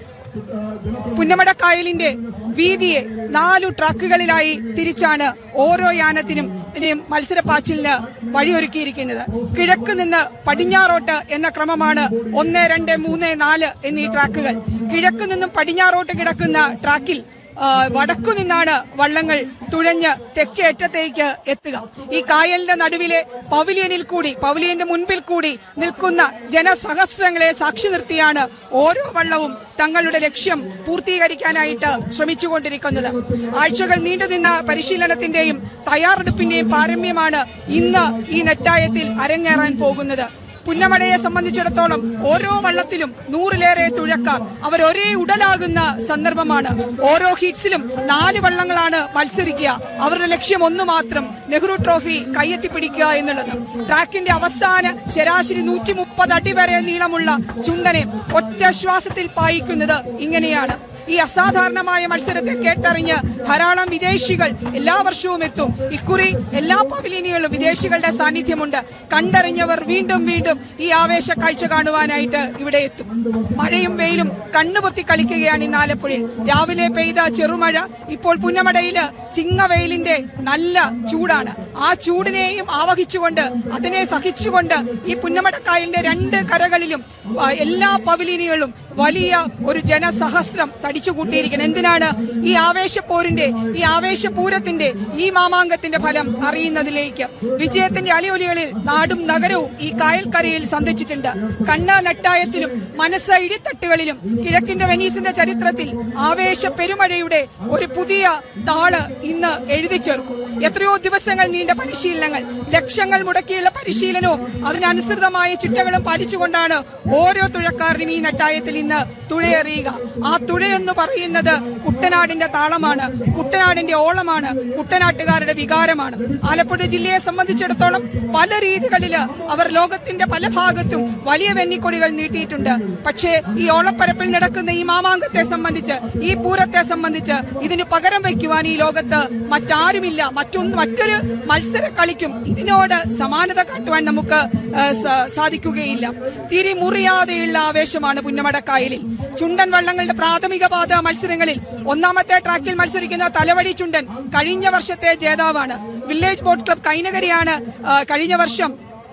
പുന്നമടക്കായലിന്റെ വീതിയെ നാലു ട്രക്കുകളിലായി തിരിച്ചാണ് ഓരോ യാനത്തിനും ഇനിയും മത്സരപ്പാച്ചിലിന് വഴിയൊരുക്കിയിരിക്കുന്നത് കിഴക്ക് നിന്ന് പടിഞ്ഞാറോട്ട് എന്ന ക്രമമാണ് ഒന്ന് രണ്ട് മൂന്ന് നാല് എന്നീ ട്രാക്കുകൾ കിഴക്ക് നിന്നും പടിഞ്ഞാറോട്ട് കിടക്കുന്ന ട്രാക്കിൽ ആ, വടക്കു നിന്നാണ് വള്ളങ്ങൾ തുഴഞ്ഞ് തെക്കേ അറ്റത്തേക്ക് എത്തുക ഈ കായലിന്റെ നടുവിലെ പവലിയനിൽ കൂടി പവലിയന്റെ മുൻപിൽ കൂടി നിൽക്കുന്ന ജനസഹസ്രങ്ങളെ സാക്ഷി നിർത്തിയാണ് ഓരോ വള്ളവും തങ്ങളുടെ ലക്ഷ്യം പൂർത്തീകരിക്കാനായിട്ട് ശ്രമിച്ചുകൊണ്ടിരിക്കുന്നത് ആഴ്ചകൾ നീണ്ടുനിന്ന പരിശീലനത്തിന്റെയും തയ്യാറെടുപ്പിന്റെയും പാരമ്യമാണ് ഇന്ന് ഈ നെട്ടായത്തിൽ അരങ്ങേറാൻ പോകുന്നത് പുന്നമടയെ സംബന്ധിച്ചിടത്തോളം ഓരോ വള്ളത്തിലും നൂറിലേറെ തുഴക്കാർ അവർ ഒരേ ഉടലാകുന്ന സന്ദർഭമാണ് ഓരോ ഹീറ്റ്സിലും നാല് വള്ളങ്ങളാണ് മത്സരിക്കുക അവരുടെ ലക്ഷ്യം ഒന്ന് മാത്രം നെഹ്റു ട്രോഫി കയ്യെത്തിപ്പിടിക്കുക എന്നുള്ളത് ട്രാക്കിന്റെ അവസാന ശരാശരി നൂറ്റി മുപ്പത് അടി വരെ നീളമുള്ള ചുണ്ടനെ ഒറ്റ ശ്വാസത്തിൽ പായിക്കുന്നത് ഇങ്ങനെയാണ് ഈ അസാധാരണമായ മത്സരത്തെ കേട്ടറിഞ്ഞ് ധാരാളം വിദേശികൾ എല്ലാ വർഷവും എത്തും ഇക്കുറി എല്ലാ പവലിയനുകളിലും വിദേശികളുടെ സാന്നിധ്യമുണ്ട് കണ്ടറിഞ്ഞവർ വീണ്ടും വീണ്ടും ഈ ആവേശ കാഴ്ച കാണുവാനായിട്ട് ഇവിടെ എത്തും മഴയും വെയിലും കണ്ണുപൊത്തി കളിക്കുകയാണ് ഇന്ന് ആലപ്പുഴയിൽ രാവിലെ പെയ്ത ചെറുമഴ ഇപ്പോൾ പുന്നമടയില് ചിങ്ങവെയിലിന്റെ നല്ല ചൂടാണ് ആ ചൂടിനെയും ആവഹിച്ചുകൊണ്ട് അതിനെ സഹിച്ചുകൊണ്ട് ഈ പുന്നമടക്കായലിന്റെ രണ്ട് കരകളിലും ആ, എല്ലാ പവലിയനുകളും വലിയ ഒരു ജനസഹസ്രം തടിച്ചുകൂട്ടിയിരിക്കണം എന്തിനാണ് ഈ ആവേശപ്പോരിന്റെ ഈ ആവേശപൂരത്തിന്റെ ഈ മാമാങ്കത്തിന്റെ ഫലം അറിയുന്നതിലേക്ക് വിജയത്തിന്റെ അലിയൊലികളിൽ നാടും നഗരവും ഈ കായൽക്കരയിൽ സന്ധിച്ചിട്ടുണ്ട് കണ്ണ നെട്ടായത്തിലും മനസ്സ് ഇടിത്തട്ടുകളിലും കിഴക്കിന്റെ വെനീസിന്റെ ചരിത്രത്തിൽ ആവേശ പെരുമഴയുടെ ഒരു പുതിയ താള് ഇന്ന് എഴുതി ചേർക്കും എത്രയോ ദിവസങ്ങൾ നീണ്ട പരിശീലനങ്ങൾ ലക്ഷങ്ങൾ മുടക്കിയുള്ള പരിശീലനവും അതിനനുസൃതമായ ചിട്ടകളും പാലിച്ചുകൊണ്ടാണ് ഓരോ തുഴക്കാരനും ഈ നെട്ടായത്തിൽ ഇന്ന് തുഴയെറിയുക ആ തുഴയെന്ന് പറയുന്നത് കുട്ടനാടിന്റെ താളമാണ് കുട്ടനാടിന്റെ ഓളമാണ് കുട്ടനാട്ടുകാരുടെ വികാരമാണ് ആലപ്പുഴ ജില്ലയെ സംബന്ധിച്ചിടത്തോളം പല രീതികളില് അവർ ലോകത്തിന്റെ പല ഭാഗത്തും വലിയ വെന്നിക്കൊടികൾ നീട്ടിയിട്ടുണ്ട് പക്ഷേ ഈ ഓളപ്പരപ്പിൽ നടക്കുന്ന ഈ മാമാങ്കത്തെ സംബന്ധിച്ച് ഈ പൂരത്തെ സംബന്ധിച്ച് ഇതിന് പകരം വയ്ക്കുവാൻ ഈ ലോകത്ത് മറ്റാരുമില്ല മറ്റൊന്ന് മറ്റൊരു മത്സര കളിക്കും ഇതിനോട് സമാനത കാട്ടുവാൻ നമുക്ക് ആ, സ- സാധിക്കുകയില്ല തിരിമുറിയാതെയുള്ള ആവേശമാണ് പുന്നമടക്കായലിൽ ചുണ്ടൻ വള്ളങ്ങളുടെ പ്രാഥമിക പാത മത്സരങ്ങളിൽ ഒന്നാമത്തെ ട്രാക്കിൽ മത്സരിക്കുന്ന തലവടി ചുണ്ടൻ കഴിഞ്ഞ വർഷത്തെ ജേതാവാണ് വില്ലേജ് ബോട്ട് ക്ലബ് കൈനകരിയാണ് ആ, കഴിഞ്ഞ വർഷം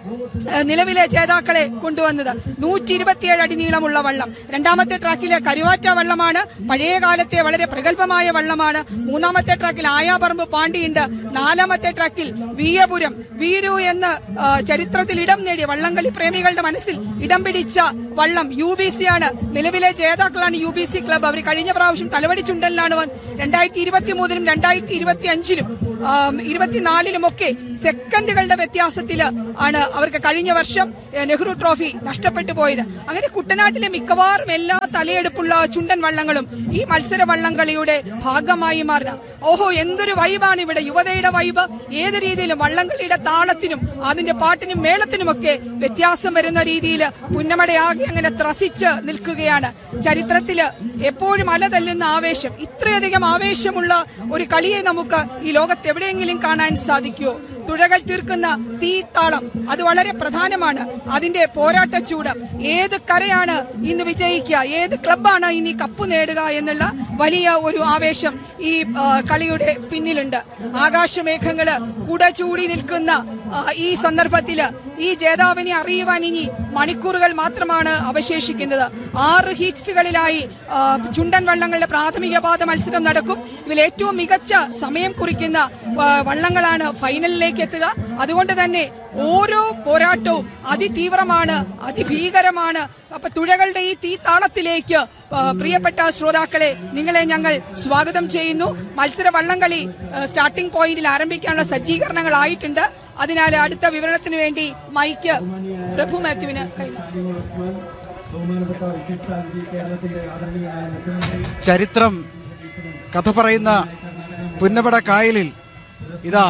ഏഹ്, നിലവിലെ ജേതാക്കളെ കൊണ്ടുവന്നത് നൂറ്റി ഇരുപത്തിയേഴ് അടി നീളമുള്ള വള്ളം രണ്ടാമത്തെ ട്രാക്കിലെ കരുവാറ്റ വള്ളമാണ് പഴയ കാലത്തെ വളരെ പ്രഗത്ഭമായ വള്ളമാണ് മൂന്നാമത്തെ ട്രാക്കിൽ ആയാപറമ്പ് പാണ്ടിയുണ്ട് നാലാമത്തെ ട്രാക്കിൽ വീയപുരം വീരു എന്ന് ആ, ചരിത്രത്തിൽ ഇടം നേടിയ വള്ളംകളി പ്രേമികളുടെ മനസ്സിൽ ഇടം പിടിച്ച വള്ളം യു ബി സി ആണ് നിലവിലെ ജേതാക്കളാണ് യു ബി സി ക്ലബ്ബ് അവർ കഴിഞ്ഞ പ്രാവശ്യം തലവടി ചുണ്ടലിലാണ് വന്ന് രണ്ടായിരത്തി ഇരുപത്തി മൂന്നിലും രണ്ടായിരത്തി ഇരുപത്തി അഞ്ചിലും ഇരുപത്തിനാലിലും ഒക്കെ സെക്കൻഡുകളുടെ വ്യത്യാസത്തിൽ ആണ് അവർക്ക് കഴിഞ്ഞ വർഷം ഏഹ്, നെഹ്റു ട്രോഫി നഷ്ടപ്പെട്ടു പോയത് അങ്ങനെ കുട്ടനാട്ടിലെ മിക്കവാറും എല്ലാ തലയെടുപ്പുള്ള ചുണ്ടൻ വള്ളങ്ങളും ഈ മത്സര വള്ളംകളിയുടെ ഭാഗമായി മാറുക ഓഹോ എന്തൊരു വൈബാണ് ഇവിടെ യുവതയുടെ വൈബ് ഏത് രീതിയിലും വള്ളംകളിയുടെ താളത്തിനും അതിന്റെ പാട്ടിനും മേളത്തിനുമൊക്കെ വ്യത്യാസം വരുന്ന രീതിയിൽ പുന്നമടയാകെ അങ്ങനെ ത്രസിച്ച് നിൽക്കുകയാണ് ചരിത്രത്തില് എപ്പോഴും അലതല്ലുന്ന ആവേശം ഇത്രയധികം ആവേശമുള്ള ഒരു കളിയെ നമുക്ക് ഈ ലോകത്ത് എവിടെയെങ്കിലും കാണാൻ സാധിക്കുമോ തുഴകൾ തീർക്കുന്ന തീത്താളം അത് വളരെ പ്രധാനമാണ് അതിന്റെ പോരാട്ട ചൂട് ഏത് കരയാണ് ഇന്ന് വിജയിക്കുക ഏത് ക്ലബാണ് ഇന്ന് ഈ കപ്പ് നേടുക എന്നുള്ള വലിയ ഒരു ആവേശം ഈ ആ, കളിയുടെ പിന്നിലുണ്ട് ആകാശമേഘങ്ങള് കുട ചൂടി നിൽക്കുന്ന ആ, ഈ സന്ദർഭത്തില് ഈ ജേതാവിനെ അറിയുവാൻ ഇനി മണിക്കൂറുകൾ മാത്രമാണ് അവശേഷിക്കുന്നത് ആറ് ഹീറ്റ്സുകളിലായി ആ, ചുണ്ടൻ വള്ളങ്ങളുടെ പ്രാഥമിക പാത മത്സരം നടക്കും ഇതിൽ ഏറ്റവും മികച്ച സമയം കുറിക്കുന്ന ആ, വള്ളങ്ങളാണ് ഫൈനലിലേക്ക് എത്തുക അതുകൊണ്ട് തന്നെ ഓരോ പോരാട്ടവും അതിതീവ്രമാണ് അതിഭീകരമാണ് അപ്പൊ തുഴകളുടെ ഈ തീത്താളത്തിലേക്ക് ആ, പ്രിയപ്പെട്ട ശ്രോതാക്കളെ നിങ്ങളെ ഞങ്ങൾ സ്വാഗതം ചെയ്യുന്നു മത്സര വള്ളംകളി ആ, സ്റ്റാർട്ടിംഗ് പോയിന്റിൽ ആരംഭിക്കാനുള്ള സജ്ജീകരണങ്ങളായിട്ടുണ്ട് അതിനാൽ അടുത്ത വിവരണത്തിന് വേണ്ടി മൈക്ക് പ്രഭു മാത്യുവിന് കൈമാറും ഉസ്മാൻ ബഹുമാനപ്പെട്ട വിശിഷ്ടാതിഥി കേരളത്തിന്റെ ആദരണീയനായ മുഖ്യമന്ത്രി ചരിത്രം കഥ പറയുന്ന പുന്നപട കായലിൽ ഇതാ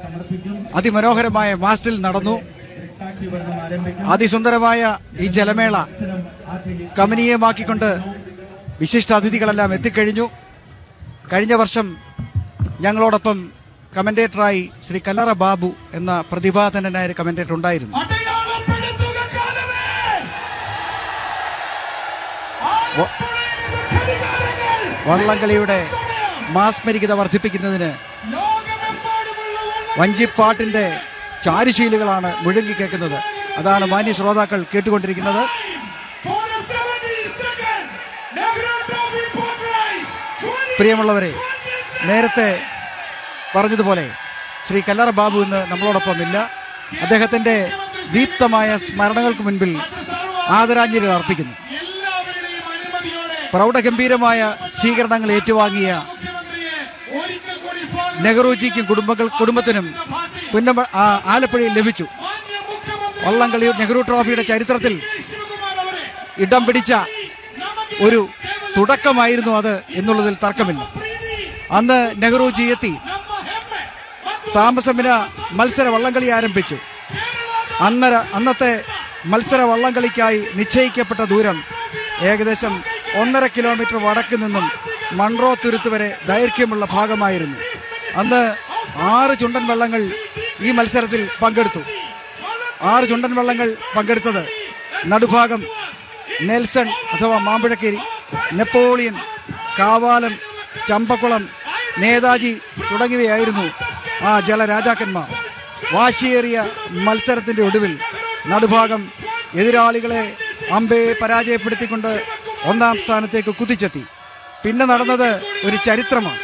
അതിമനോഹരമായ മാസ്റ്റിൽ നടന്നു സാക്ഷി വർണ്ണം ആരംഭിക്കും അതിസുന്ദരമായ ഈ ജലമേള കമനീയമാക്കിക്കൊണ്ട് വിശിഷ്ട അതിഥികളെല്ലാം എത്തിക്കഴിഞ്ഞു കഴിഞ്ഞ വർഷം ഞങ്ങളോടൊപ്പം കമന്റേറ്ററായി ശ്രീ കല്ലറ ബാബു എന്ന പ്രതിഭാധനനായ ഒരു കമന്റേറ്റർ ഉണ്ടായിരുന്നു അടയാളപ്പെടുത്തുക കാലമേ വ- വള്ളംകളിയുടെ മാസ്മരികത വർദ്ധിപ്പിക്കുന്നതിന് വഞ്ചിപ്പാട്ടിന്റെ ചാരുശീലുകളാണ് മുഴങ്ങിക്കേൾക്കുന്നത് അതാണ് മാന്യ ശ്രോതാക്കൾ കേട്ടുകൊണ്ടിരിക്കുന്നത് പ്രിയമുള്ളവരെ നേരത്തെ പറഞ്ഞതുപോലെ ശ്രീ കല്ലറ ബാബു ഇന്ന് നമ്മളോടൊപ്പം ഇല്ല അദ്ദേഹത്തിന്റെ ദീപ്തമായ സ്മരണകൾക്ക് മുൻപിൽ ആദരാഞ്ജലികൾ അർപ്പിക്കുന്നു പ്രൗഢഗംഭീരമായ സ്വീകരണങ്ങൾ ഏറ്റുവാങ്ങിയ നെഹ്റുജിക്കും കുടുംബങ്ങൾ കുടുംബത്തിനും പുന്നമ ആ, ആലപ്പുഴയിൽ ലഭിച്ചു വള്ളംകളി നെഹ്റു ട്രോഫിയുടെ ചരിത്രത്തിൽ ഇടം പിടിച്ച ഒരു തുടക്കമായിരുന്നു അത് എന്നുള്ളതിൽ തർക്കമില്ല അന്ന് നെഹ്റുജി എത്തി താമസമിന മത്സര വള്ളംകളി ആരംഭിച്ചു അന്നര അന്നത്തെ മത്സര വള്ളംകളിക്കായി നിശ്ചയിക്കപ്പെട്ട ദൂരം ഏകദേശം ഒന്നര കിലോമീറ്റർ വടക്ക് നിന്നും മൺറോ തുരുത്ത് വരെ ദൈർഘ്യമുള്ള ഭാഗമായിരുന്നു അന്ന് ആറ് ചുണ്ടൻ വള്ളങ്ങൾ ഈ മത്സരത്തിൽ പങ്കെടുത്തു ആറ് ചുണ്ടൻ വള്ളങ്ങൾ പങ്കെടുത്തത് നടുഭാഗം നെൽസൺ അഥവാ മാമ്പഴക്കേരി നെപ്പോളിയൻ കാവാലം ചമ്പക്കുളം നേതാജി തുടങ്ങിയവയായിരുന്നു ആ ജലരാജാക്കന്മാർ വാശിയേറിയ മത്സരത്തിന്റെ ഒടുവിൽ നടുഭാഗം എതിരാളികളെ അമ്പയെ പരാജയപ്പെടുത്തിക്കൊണ്ട് ഒന്നാം സ്ഥാനത്തേക്ക് കുതിച്ചെത്തി പിന്നെ നടന്നത് ഒരു ചരിത്രമാണ്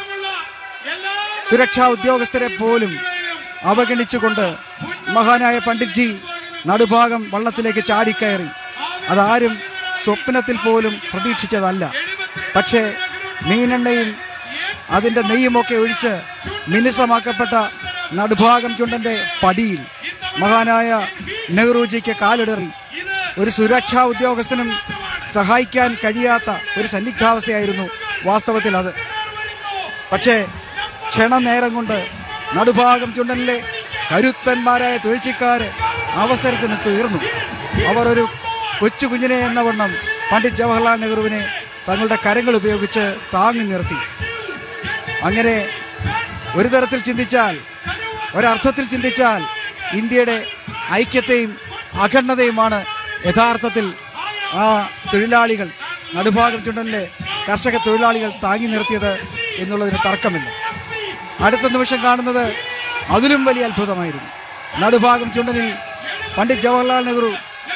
സുരക്ഷാ ഉദ്യോഗസ്ഥരെ പോലും അവഗണിച്ചുകൊണ്ട് മഹാനായ പണ്ഡിറ്റ്ജി നടുഭാഗം വള്ളത്തിലേക്ക് ചാടിക്കയറി അതാരും സ്വപ്നത്തിൽ പോലും പ്രതീക്ഷിച്ചതല്ല പക്ഷേ മീനെണ്ണയും അതിന്റെ നെയ്യുമൊക്കെ ഒഴിച്ച് മിനുസമാക്കപ്പെട്ട നടുഭാഗം ചുണ്ടന്റെ പടിയിൽ മഹാനായ നെഹ്റുജിക്ക് കാലിടറി ഒരു സുരക്ഷാ ഉദ്യോഗസ്ഥനും സഹായിക്കാൻ കഴിയാത്ത ഒരു സന്നിഗ്ധാവസ്ഥയായിരുന്നു വാസ്തവത്തിൽ അത് പക്ഷേ ക്ഷണനേരം കൊണ്ട് നടുഭാഗം ചുണ്ടനിലെ കരുത്തന്മാരായ തുഴച്ചിക്കാര് അവസരത്തിന് തീർന്നു അവർ ഒരു കൊച്ചു കുഞ്ഞിനെ എന്ന വണ്ണം പണ്ഡിറ്റ് ജവഹർലാൽ നെഹ്റുവിനെ തങ്ങളുടെ കരങ്ങൾ ഉപയോഗിച്ച് താങ്ങി നിർത്തി അങ്ങനെ ഒരു തരത്തിൽ ചിന്തിച്ചാൽ ഒരർത്ഥത്തിൽ ചിന്തിച്ചാൽ ഇന്ത്യയുടെ ഐക്യത്തെയും അഖണ്ഡതയുമാണ് യഥാർത്ഥത്തിൽ ആ തൊഴിലാളികൾ നടുഭാഗം ചുണ്ടനിലെ കർഷക തൊഴിലാളികൾ താങ്ങി നിർത്തിയത് എന്നുള്ളതിന് തർക്കമില്ല അടുത്ത നിമിഷം കാണുന്നത് അതിലും വലിയ അത്ഭുതമായിരുന്നു നടുഭാഗം ചുണ്ടനിൽ പണ്ഡിറ്റ് ജവഹർലാൽ നെഹ്റു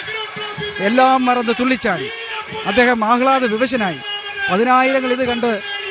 എല്ലാം മറന്ന് തുള്ളിച്ചാടി അദ്ദേഹം ആഹ്ലാദ വിവശനായി പതിനായിരങ്ങൾ ഇത് കണ്ട്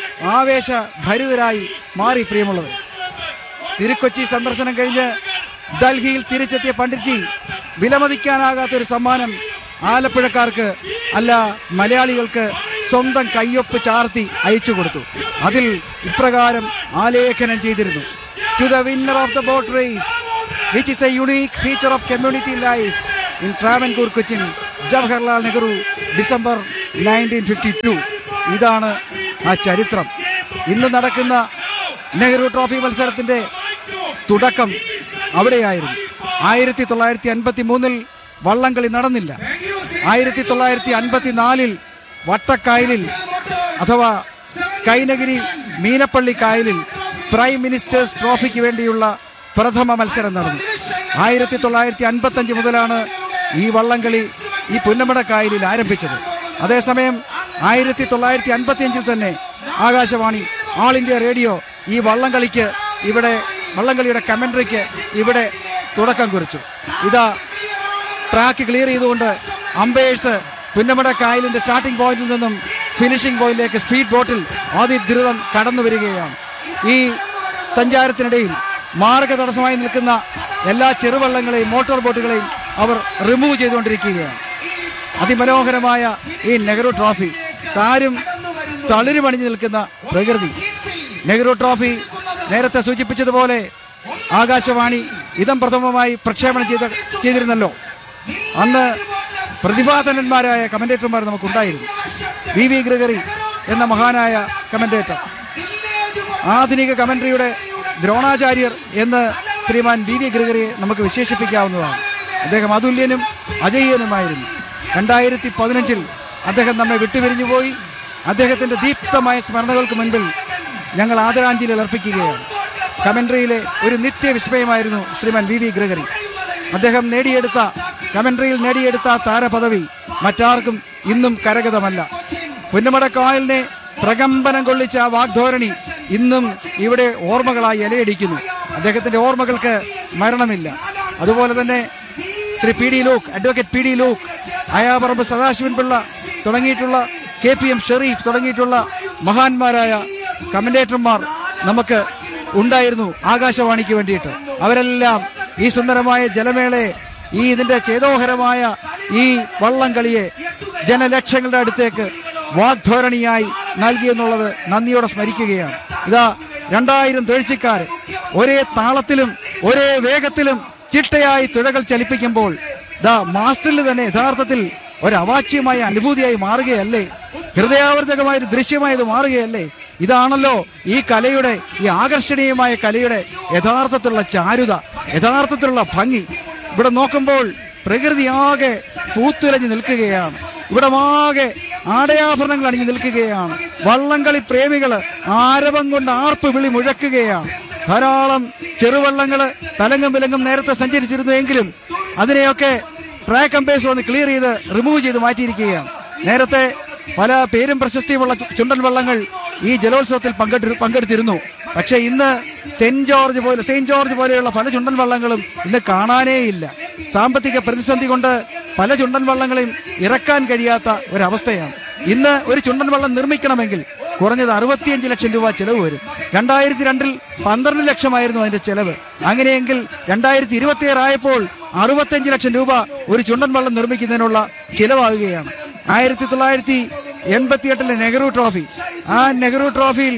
ആവേശഭരിതരായി മാറി പ്രിയമുള്ളവർ തിരുക്കൊച്ചി സന്ദർശനം കഴിഞ്ഞ് ഡൽഹിയിൽ തിരിച്ചെത്തിയ പണ്ഡിറ്റ്ജി വിലമതിക്കാനാകാത്ത ഒരു സമ്മാനം ആലപ്പുഴക്കാർക്ക് അല്ല മലയാളികൾക്ക് സ്വന്തം കയ്യൊപ്പ് ചാർത്തി അയച്ചു കൊടുത്തു അതിൽ ഇപ്രകാരം ആലേഖനം ചെയ്തിരുന്നു to the winner of the boat race which is a unique feature of community life in Travancore Cochin Jawaharlal Nehru December nineteen fifty two ഇതാണ് ആ ചരിത്രം ഇന്ന് നടക്കുന്ന നെഹ്റു ട്രോഫി മത്സരത്തിന്റെ തുടക്കം അവിടെയായിരുന്നു ആയിരത്തി തൊള്ളായിരത്തി അൻപത്തി മൂന്നിൽ വള്ളംകളി നടന്നില്ല ആയിരത്തി തൊള്ളായിരത്തി അൻപത്തി നാലിൽ വട്ടക്കായലിൽ അഥവാ കൈനഗിരി മീനപ്പള്ളി കായലിൽ പ്രൈം മിനിസ്റ്റേഴ്സ് ട്രോഫിക്ക് വേണ്ടിയുള്ള പ്രഥമ മത്സരം നടന്നു ആയിരത്തി തൊള്ളായിരത്തി അൻപത്തി അഞ്ച് മുതലാണ് ഈ വള്ളംകളി ഈ പുന്നമട കായലിൽ ആരംഭിച്ചത് അതേസമയം ആയിരത്തി തൊള്ളായിരത്തി അൻപത്തി അഞ്ചിൽ തന്നെ ആകാശവാണി ആൾ ഇന്ത്യ റേഡിയോ ഈ വള്ളംകളിക്ക് ഇവിടെ വള്ളംകളിയുടെ കമന്ററിക്ക് ഇവിടെ തുടക്കം കുറിച്ചു ഇതാ ട്രാക്ക് ക്ലിയർ ചെയ്തുകൊണ്ട് അമ്പയേഴ്സ് പുന്നമട കായലിന്റെ സ്റ്റാർട്ടിംഗ് പോയിന്റിൽ നിന്നും ഫിനിഷിംഗ് പോയിന്റിലേക്ക് സ്പീഡ് ബോട്ടിൽ അതിദ്രുതം കടന്നു വരികയാണ് ഈ സഞ്ചാരത്തിനിടയിൽ മാർഗ തടസ്സമായി നിൽക്കുന്ന എല്ലാ ചെറുവള്ളങ്ങളെയും മോട്ടോർ ബോട്ടുകളെയും അവർ റിമൂവ് ചെയ്തുകൊണ്ടിരിക്കുകയാണ് അതിമനോഹരമായ ഈ നെഹ്റു ട്രോഫി താരും തളിരുമണിഞ്ഞു നിൽക്കുന്ന പ്രകൃതി നെഹ്റു ട്രോഫി നേരത്തെ സൂചിപ്പിച്ചതുപോലെ ആകാശവാണി ഇതം പ്രഥമമായി പ്രക്ഷേപണം ചെയ്ത ചെയ്തിരുന്നല്ലോ അന്ന് പ്രതിഭാധനന്മാരായ കമന്റേറ്റർമാർ നമുക്കുണ്ടായിരുന്നു വി വി ഗ്രിഗറി എന്ന മഹാനായ കമന്റേറ്റർ ആധുനിക കമന്ററിയുടെ ദ്രോണാചാര്യർ എന്ന് ശ്രീമാൻ വി വി ഗ്രിഗറിയെ നമുക്ക് വിശേഷിപ്പിക്കാവുന്നതാണ് അദ്ദേഹം അതുല്യനും അജയ്യനുമായിരുന്നു രണ്ടായിരത്തി പതിനഞ്ചിൽ അദ്ദേഹം നമ്മെ വിട്ടുപിരിഞ്ഞു പോയി അദ്ദേഹത്തിന്റെ ദീപ്തമായ സ്മരണകൾക്ക് മുൻപിൽ ഞങ്ങൾ ആദരാഞ്ജലികൾ അർപ്പിക്കുകയാണ് കമന്ററിയിലെ ഒരു നിത്യവിസ്മയമായിരുന്നു ശ്രീമാൻ വി വി ഗ്രിഗറി അദ്ദേഹം നേടിയെടുത്ത കമന്ററിയിൽ നേടിയെടുത്ത ആ താരപദവി മറ്റാർക്കും ഇന്നും കരഗതമല്ല പുന്നമട കായലിനെ പ്രകമ്പനം കൊള്ളിച്ച ആ വാഗ്ധോരണി ഇന്നും ഇവിടെ ഓർമ്മകളായി ഇലയടിക്കുന്നു അദ്ദേഹത്തിന്റെ ഓർമ്മകൾക്ക് മരണമില്ല അതുപോലെ തന്നെ Shri P D Luke advocate P D Luke Ayaparamb Sadasivan Pillai തുടങ്ങിയിട്ടുള്ള കെ പി എം ഷെറീഫ് തുടങ്ങിയിട്ടുള്ള മഹാന്മാരായ കമന്റേറ്റർമാർ നമുക്ക് ഉണ്ടായിരുന്നു ആകാശവാണിക്ക് വേണ്ടിയിട്ട് അവരെല്ലാം ഈ സുന്ദരമായ ജലമേളയെ ഈ ഇതിന്റെ ചേതോഹരമായ ഈ വള്ളംകളിയെ ജനലക്ഷങ്ങളുടെ അടുത്തേക്ക് വാഗ്ധോരണിയായി നൽകിയെന്നുള്ളത് നന്ദിയോടെ സ്മരിക്കുകയാണ് ഇതാ രണ്ടായിരം തൊഴിച്ചിക്കാർ ഒരേ താളത്തിലും ഒരേ വേഗത്തിലും ചിട്ടയായി തുഴകൾ ചലിപ്പിക്കുമ്പോൾ ദാ മാസ്റ്ററിൽ തന്നെ യഥാർത്ഥത്തിൽ ഒരു അവാച്യമായ അനുഭൂതിയായി മാറുകയല്ലേ ഹൃദയാവർജകമായ ഒരു ദൃശ്യമായി ഇത് മാറുകയല്ലേ ഇതാണല്ലോ ഈ കലയുടെ ഈ ആകർഷണീയമായ കലയുടെ യഥാർത്ഥത്തിലുള്ള ചാരുത യഥാർത്ഥത്തിലുള്ള ഭംഗി ഇവിടെ നോക്കുമ്പോൾ പ്രകൃതി ആകെ പൂത്തുലഞ്ഞു നിൽക്കുകയാണ് ഇവിടെ ആകെ ആടയാഭരണങ്ങൾ അണിഞ്ഞു നിൽക്കുകയാണ് വള്ളംകളി പ്രേമികള് ആരവം കൊണ്ട് ആർപ്പ് വിളി മുഴക്കുകയാണ് ധാരാളം ചെറുവള്ളങ്ങള് തലങ്ങും വിലങ്ങും നേരത്തെ സഞ്ചരിച്ചിരുന്നു എങ്കിലും അതിനെയൊക്കെ ട്രാക്ക് അമ്പേഴ്സ് വന്ന് ക്ലിയർ ചെയ്ത് റിമൂവ് ചെയ്ത് മാറ്റിയിരിക്കുകയാണ് നേരത്തെ പല പേരും പ്രശസ്തിയുമുള്ള ചു- ചുണ്ടൻ വള്ളങ്ങൾ ഈ ജലോത്സവത്തിൽ പങ്കെടു പങ്കെടുത്തിരുന്നു പക്ഷെ ഇന്ന് സെന്റ് ജോർജ് പോലെ സെയിന്റ് ജോർജ് പോലെയുള്ള പല ചുണ്ടൻ വള്ളങ്ങളും ഇന്ന് കാണാനേയില്ല സാമ്പത്തിക പ്രതിസന്ധി കൊണ്ട് പല ചുണ്ടൻ വള്ളങ്ങളെയും ഇറക്കാൻ കഴിയാത്ത ഒരവസ്ഥയാണ് ഇന്ന് ഒരു ചുണ്ടൻ വള്ളം നിർമ്മിക്കണമെങ്കിൽ കുറഞ്ഞത് അറുപത്തിയഞ്ച് ലക്ഷം രൂപ ചെലവ് വരും രണ്ടായിരത്തി രണ്ടിൽ പന്ത്രണ്ട് ലക്ഷമായിരുന്നു അതിന്റെ ചെലവ് അങ്ങനെയെങ്കിൽ രണ്ടായിരത്തി ഇരുപത്തി ആയപ്പോൾ അറുപത്തിയഞ്ച് ലക്ഷം രൂപ ഒരു ചുണ്ടൻ വള്ളം നിർമ്മിക്കുന്നതിനുള്ള ചിലവാകുകയാണ് ആയിരത്തി തൊള്ളായിരത്തി എൺപത്തിയെട്ടിലെ നെഹ്റു ട്രോഫി ആ നെഹ്റു ട്രോഫിയിൽ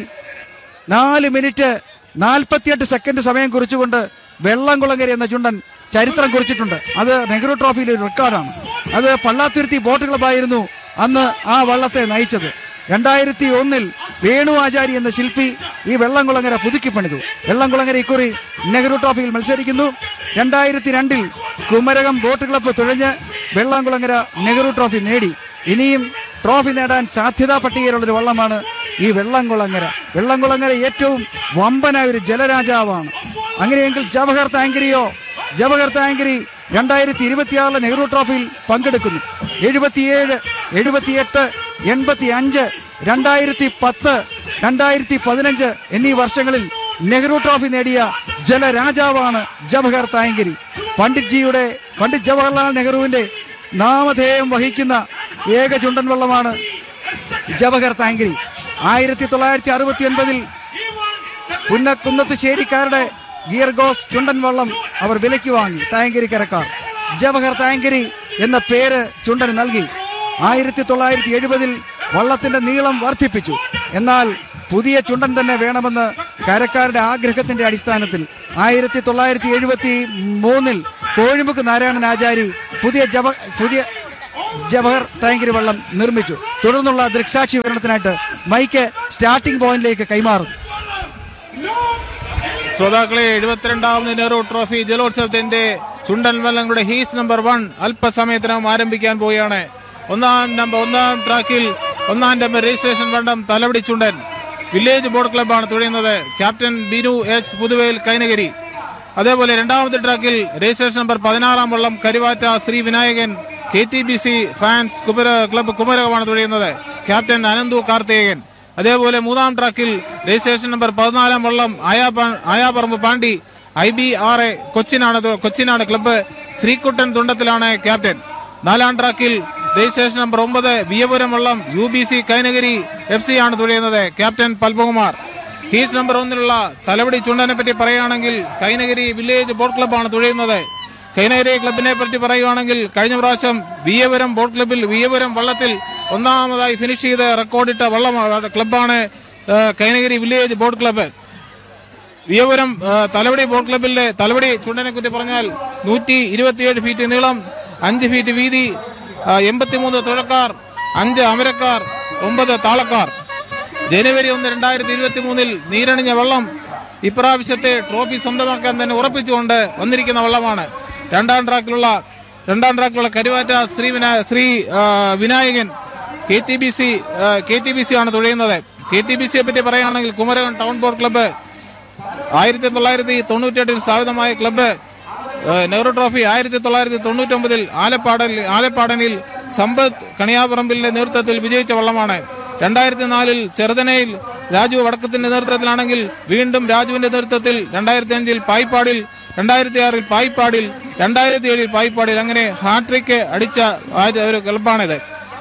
നാല് മിനിറ്റ് നാൽപ്പത്തിയെട്ട് സെക്കൻഡ് സമയം കുറിച്ചുകൊണ്ട് വെള്ളംകുളങ്ങര എന്ന ചുണ്ടൻ ചരിത്രം കുറിച്ചിട്ടുണ്ട് അത് നെഹ്റു ട്രോഫിയിലെ ഒരു റെക്കോർഡാണ് അത് പള്ളാത്തുരുത്തി ബോട്ട് ക്ലബായിരുന്നു അന്ന് ആ വള്ളത്തെ നയിച്ചത് രണ്ടായിരത്തി ഒന്നിൽ വേണു ആചാരി എന്ന ശില്പി ഈ വെള്ളംകുളങ്ങര പുതുക്കി പണിതു വെള്ളംകുളങ്ങര ഇക്കുറി നെഹ്റു ട്രോഫിയിൽ മത്സരിക്കുന്നു രണ്ടായിരത്തി രണ്ടിൽ കുമരകം ബോട്ട് ക്ലബ്ബ് തുഴഞ്ഞ് വെള്ളംകുളങ്ങര നെഹ്റു ട്രോഫി നേടി ഇനിയും ട്രോഫി നേടാൻ സാധ്യതാ പട്ടികയിലുള്ള ഒരു വള്ളമാണ് ഈ വെള്ളംകുളങ്ങര വെള്ളംകുളങ്ങര ഏറ്റവും വമ്പനായ ഒരു ജലരാജാവാണ് അങ്ങനെയെങ്കിൽ ജവഹർ താങ്കരിയോ ജവഹർ താങ്കരി രണ്ടായിരത്തി ഇരുപത്തിയാറിലെ നെഹ്റു ട്രോഫിയിൽ പങ്കെടുക്കുന്നു എഴുപത്തിയേഴ് എഴുപത്തിയെട്ട് എൺപത്തി അഞ്ച് രണ്ടായിരത്തി പത്ത് രണ്ടായിരത്തി പതിനഞ്ച് എന്നീ വർഷങ്ങളിൽ നെഹ്റു ട്രോഫി നേടിയ ജലരാജാവാണ് ജവഹർ താങ്കരി പണ്ഡിറ്റ്ജിയുടെ പണ്ഡിറ്റ് ജവഹർലാൽ നെഹ്റുവിന്റെ നാമധേയം വഹിക്കുന്ന ഏക ചുണ്ടൻ വള്ളമാണ് ജവഹർ താങ്കരി ആയിരത്തി തൊള്ളായിരത്തി അറുപത്തി ഒൻപതിൽ പുന്നക്കുന്നത്ത് ശേരിക്കാരുടെ ഗിയർഗോസ് ചുണ്ടൻ വള്ളം അവർ വിലയ്ക്ക് വാങ്ങി തായങ്കരിക്കരക്കാർ ജവഹർ തായങ്കരി എന്ന പേര് ചുണ്ടന് നൽകി ആയിരത്തി തൊള്ളായിരത്തി എഴുപതിൽ വള്ളത്തിന്റെ നീളം വർദ്ധിപ്പിച്ചു എന്നാൽ പുതിയ ചുണ്ടൻ തന്നെ വേണമെന്ന് കരക്കാരുടെ ആഗ്രഹത്തിന്റെ അടിസ്ഥാനത്തിൽ ആയിരത്തി തൊള്ളായിരത്തി എഴുപത്തി മൂന്നിൽ കോഴിമുക്ക് നാരായണൻ ആചാരി പുതിയ ജവ പുതിയ ജവഹർ താങ്കരി വള്ളം നിർമ്മിച്ചു തുടർന്നുള്ള ദൃക്സാക്ഷി വിവരണത്തിനായിട്ട് മൈക്ക് സ്റ്റാർട്ടിംഗ് പോയിന്റിലേക്ക് കൈമാറുന്നു ശ്രോതാക്കളെ എഴുപത്തിരണ്ടാമത് നെഹ്റു ട്രോഫി ജലോത്സവത്തിന്റെ ചുണ്ടൻ വള്ളങ്ങളുടെ ഹീസ് നമ്പർ വൺ അല്പസമയത്തിനകം ആരംഭിക്കാൻ പോവുകയാണ് ഒന്നാം നമ്പർ ഒന്നാം ട്രാക്കിൽ ഒന്നാം നമ്പർ രജിസ്ട്രേഷൻ വണ്ടം തലവടി ചുണ്ടൻ വില്ലേജ് ബോർഡ് ക്ലബ്ബാണ് തുഴയുന്നത് ക്യാപ്റ്റൻ ബിനു എച്ച് പുതുവേൽ കൈനഗിരി അതേപോലെ രണ്ടാമത്തെ ട്രാക്കിൽ രജിസ്ട്രേഷൻ നമ്പർ പതിനാറാം വള്ളം Karuvatta Shri Vinayakan K T B C fans കുമര ക്ലബ്ബ് കുമരകമാണ് തുഴയുന്നത് ക്യാപ്റ്റൻ അനന്തു കാർത്തികൻ അതേപോലെ മൂന്നാം ട്രാക്കിൽ രജിസ്ട്രേഷൻ നമ്പർ പതിനാലാം വള്ളം ആയാപ- Ayaparamb Pandi I B R A കൊച്ചിനാണ് തു- കൊച്ചിനാട് ക്ലബ്ബ് ശ്രീകുട്ടൻ തുണ്ടത്തിലാണ് ക്യാപ്റ്റൻ നാലാം ട്രാക്കിൽ രജിസ്ട്രേഷൻ നമ്പർ ഒമ്പത് വിയപുരം വള്ളം U B C Kainakary F C ആണ് തുഴയുന്നത് ക്യാപ്റ്റൻ പൽപകുമാർ ഹീസ് നമ്പർ ഒന്നിലുള്ള തലവടി ചുണ്ടനെ പറ്റി പറയുകയാണെങ്കിൽ കൈനഗിരി വില്ലേജ് ബോട്ട് ക്ലബ്ബാണ് തുഴയുന്നത് കൈനഗിരി ക്ലബിനെ പറ്റി പറയുകയാണെങ്കിൽ കഴിഞ്ഞ പ്രാവശ്യം വിയപുരം ബോട്ട് ക്ലബിൽ വിയപുരം വള്ളത്തിൽ ഒന്നാമതായി ഫിനിഷ് ചെയ്ത് റെക്കോർഡിട്ട വള്ളം ക്ലബ്ബാണ് ആ, Kainakary village boat club Veeyapuram ആ, തലവടി ബോട്ട് ക്ലബിലെ തലവടി ചുണ്ടനെ കുറിച്ച് പറഞ്ഞാൽ നൂറ്റി ഇരുപത്തിയേഴ് ഫീറ്റ് നീളം അഞ്ച് ഫീറ്റ് വീതി ആ, എൺപത്തിമൂന്ന് തുഴക്കാർ അഞ്ച് അമരക്കാർ ഒമ്പത് താളക്കാർ ജനുവരി ഒന്ന് രണ്ടായിരത്തി ഇരുപത്തി മൂന്നിൽ നീരണിഞ്ഞ വെള്ളം ഇപ്രാവശ്യത്തെ ട്രോഫി സ്വന്തമാക്കാൻ തന്നെ ഉറപ്പിച്ചുകൊണ്ട് വന്നിരിക്കുന്ന വള്ളമാണ് രണ്ടാം ട്രാക്കിലുള്ള രണ്ടാം ട്രാക്കിലുള്ള കരുവാറ്റ ശ്രീ വിനാ ശ്രീ ആ, Vinayakan K T B C K T B C ആണ് തുഴയുന്നത് കെ ടി ബി സിയെ പറ്റി പറയുകയാണെങ്കിൽ കുമരകം ടൗൺ ബോർഡ് ക്ലബ്ബ് ആയിരത്തി തൊള്ളായിരത്തി തൊണ്ണൂറ്റെട്ടിൽ സ്ഥാപിതമായ ക്ലബ്ബ് ഏഹ്, നെഹ്റു ട്രോഫി ആയിരത്തി തൊള്ളായിരത്തി തൊണ്ണൂറ്റൊമ്പതിൽ ആലപ്പാടനിൽ ആലപ്പാടനിൽ സമ്പത്ത് കണിയാപറമ്പിലിന്റെ നേതൃത്വത്തിൽ വിജയിച്ച വള്ളമാണ് രണ്ടായിരത്തി നാലിൽ ചെറുതനയിൽ രാജു വടക്കത്തിന്റെ നേതൃത്വത്തിലാണെങ്കിൽ വീണ്ടും രാജുവിന്റെ നേതൃത്വത്തിൽ രണ്ടായിരത്തി അഞ്ചിൽ പായിപ്പാടിൽ രണ്ടായിരത്തി ആറിൽ പായിപ്പാടിൽ രണ്ടായിരത്തി ഏഴിൽ പായിപ്പാടിൽ അങ്ങനെ ഹാട്രിക്ക് അടിച്ച ആ ഒരു ക്ലബ്ബാണിത്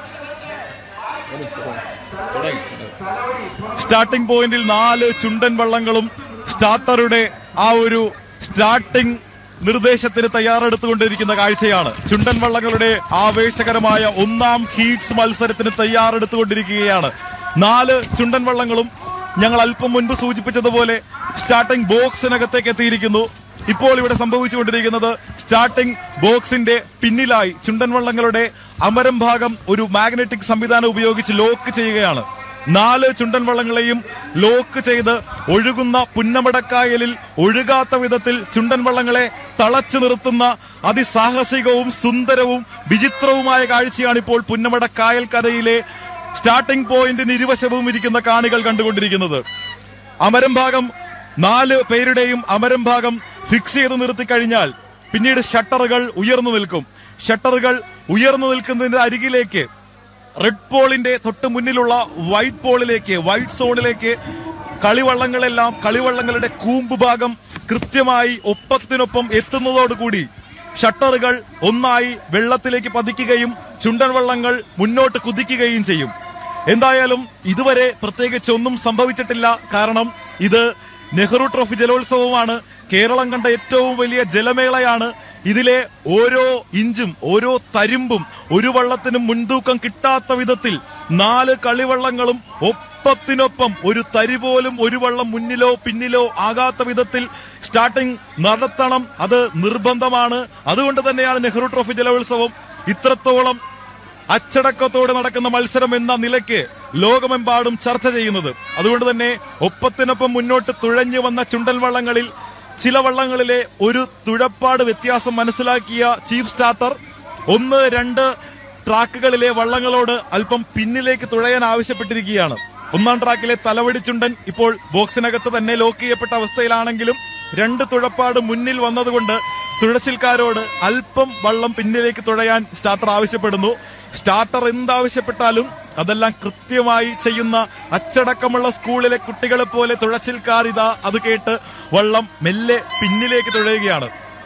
സ്റ്റാർട്ടിംഗ് പോയിന്റിൽ നാല് ചുണ്ടൻ വള്ളങ്ങളും സ്റ്റാർട്ടറുടെ ആ ഒരു സ്റ്റാർട്ടിംഗ് നിർദ്ദേശത്തിന് തയ്യാറെടുത്തുകൊണ്ടിരിക്കുന്ന കാഴ്ചയാണ് ചുണ്ടൻ വള്ളങ്ങളുടെ ആവേശകരമായ ഒന്നാം ഹീറ്റ്സ് മത്സരത്തിന് തയ്യാറെടുത്തുകൊണ്ടിരിക്കുകയാണ് നാല് ചുണ്ടൻ വള്ളങ്ങളും ഞങ്ങൾ അല്പം മുൻപ് സൂചിപ്പിച്ചതുപോലെ സ്റ്റാർട്ടിംഗ് ബോക്സിനകത്തേക്ക് എത്തിയിരിക്കുന്നു ഇപ്പോൾ ഇവിടെ സംഭവിച്ചുകൊണ്ടിരിക്കുന്നത് സ്റ്റാർട്ടിംഗ് ബോക്സിന്റെ പിന്നിലായി ചുണ്ടൻ വള്ളങ്ങളുടെ അമരം ഭാഗം ഒരു മാഗ്നറ്റിക് സംവിധാനം ഉപയോഗിച്ച് ലോക്ക് ചെയ്യുകയാണ് നാല് ചുണ്ടൻ വള്ളങ്ങളെയും ലോക്ക് ചെയ്ത് ഒഴുകുന്ന പുന്നമടക്കായലിൽ ഒഴുകാത്ത വിധത്തിൽ ചുണ്ടൻ വള്ളങ്ങളെ തളച്ചു നിർത്തുന്ന അതിസാഹസികവും സുന്ദരവും വിചിത്രവുമായ കാഴ്ചയാണ് ഇപ്പോൾ പുന്നമടക്കായൽ കരയിലെ സ്റ്റാർട്ടിംഗ് പോയിന്റിന് ഇരുവശവും ഇരിക്കുന്ന കാണികൾ കണ്ടുകൊണ്ടിരിക്കുന്നത് അമരം ഭാഗം നാല് പേരുടെയും അമരം ഭാഗം ഫിക്സ് ചെയ്ത് നിർത്തി കഴിഞ്ഞാൽ പിന്നീട് ഷട്ടറുകൾ ഉയർന്നു നിൽക്കും ഷട്ടറുകൾ ഉയർന്നു നിൽക്കുന്നതിന്റെ അരികിലേക്ക് റെഡ് പോളിന്റെ തൊട്ട് മുന്നിലുള്ള വൈറ്റ് പോളിലേക്ക് വൈറ്റ് സോണിലേക്ക് കളിവള്ളങ്ങളെല്ലാം കളിവള്ളങ്ങളുടെ കൂമ്പ് ഭാഗം കൃത്യമായി ഒപ്പത്തിനൊപ്പം എത്തുന്നതോടുകൂടി ഷട്ടറുകൾ ഒന്നായി വെള്ളത്തിലേക്ക് പതിക്കുകയും ചുണ്ടൻ വള്ളങ്ങൾ മുന്നോട്ട് കുതിക്കുകയും ചെയ്യും എന്തായാലും ഇതുവരെ പ്രത്യേകിച്ച് ഒന്നും സംഭവിച്ചിട്ടില്ല കാരണം ഇത് നെഹ്റു ട്രോഫി ജലോത്സവമാണ് കേരളം കണ്ട ഏറ്റവും വലിയ ജലമേളയാണ് ഇതിലെ ഓരോ ഇഞ്ചും ഓരോ തരിമ്പും ഒരു വള്ളത്തിനും മുൻതൂക്കം കിട്ടാത്ത വിധത്തിൽ നാല് കളിവള്ളങ്ങളും ഒപ്പത്തിനൊപ്പം ഒരു തരി പോലും ഒരു വള്ളം മുന്നിലോ പിന്നിലോ ആകാത്ത വിധത്തിൽ സ്റ്റാർട്ടിംഗ് നടത്തണം അത് നിർബന്ധമാണ് അതുകൊണ്ട് തന്നെയാണ് നെഹ്റു ട്രോഫി ജലോത്സവം ഇത്രത്തോളം അച്ചടക്കത്തോടെ നടക്കുന്ന മത്സരം എന്ന നിലയ്ക്ക് ലോകമെമ്പാടും ചർച്ച ചെയ്യുന്നത് അതുകൊണ്ട് തന്നെ ഒപ്പത്തിനൊപ്പം മുന്നോട്ട് തുഴഞ്ഞു വന്ന ചുണ്ടൻ വള്ളങ്ങളിൽ ചില വള്ളങ്ങളിലെ ഒരു തുഴപ്പാട് വ്യത്യാസം മനസ്സിലാക്കിയ ചീഫ് സ്റ്റാർട്ടർ ഒന്ന് രണ്ട് ട്രാക്കുകളിലെ വള്ളങ്ങളോട് അല്പം പിന്നിലേക്ക് തുഴയാൻ ആവശ്യപ്പെട്ടിരിക്കുകയാണ് ഒന്നാം ട്രാക്കിലെ തലവടി ചുണ്ടൻ ഇപ്പോൾ ബോക്സിനകത്ത് തന്നെ ലോക്ക് ചെയ്യപ്പെട്ട അവസ്ഥയിലാണെങ്കിലും രണ്ട് തുഴപ്പാട് മുന്നിൽ വന്നതുകൊണ്ട് തുഴച്ചിൽക്കാരോട് അല്പം വള്ളം പിന്നിലേക്ക് തുഴയാൻ സ്റ്റാർട്ടർ ആവശ്യപ്പെടുന്നു സ്റ്റാർട്ടർ എന്താവശ്യപ്പെട്ടാലും അതെല്ലാം കൃത്യമായി ചെയ്യുന്ന അച്ചടക്കമുള്ള സ്കൂളിലെ കുട്ടികളെ പോലെ തുഴച്ചിൽക്കാർ ഇതാ അത് കേട്ട് വള്ളം മെല്ലെ പിന്നിലേക്ക് തുഴയുകയാണ്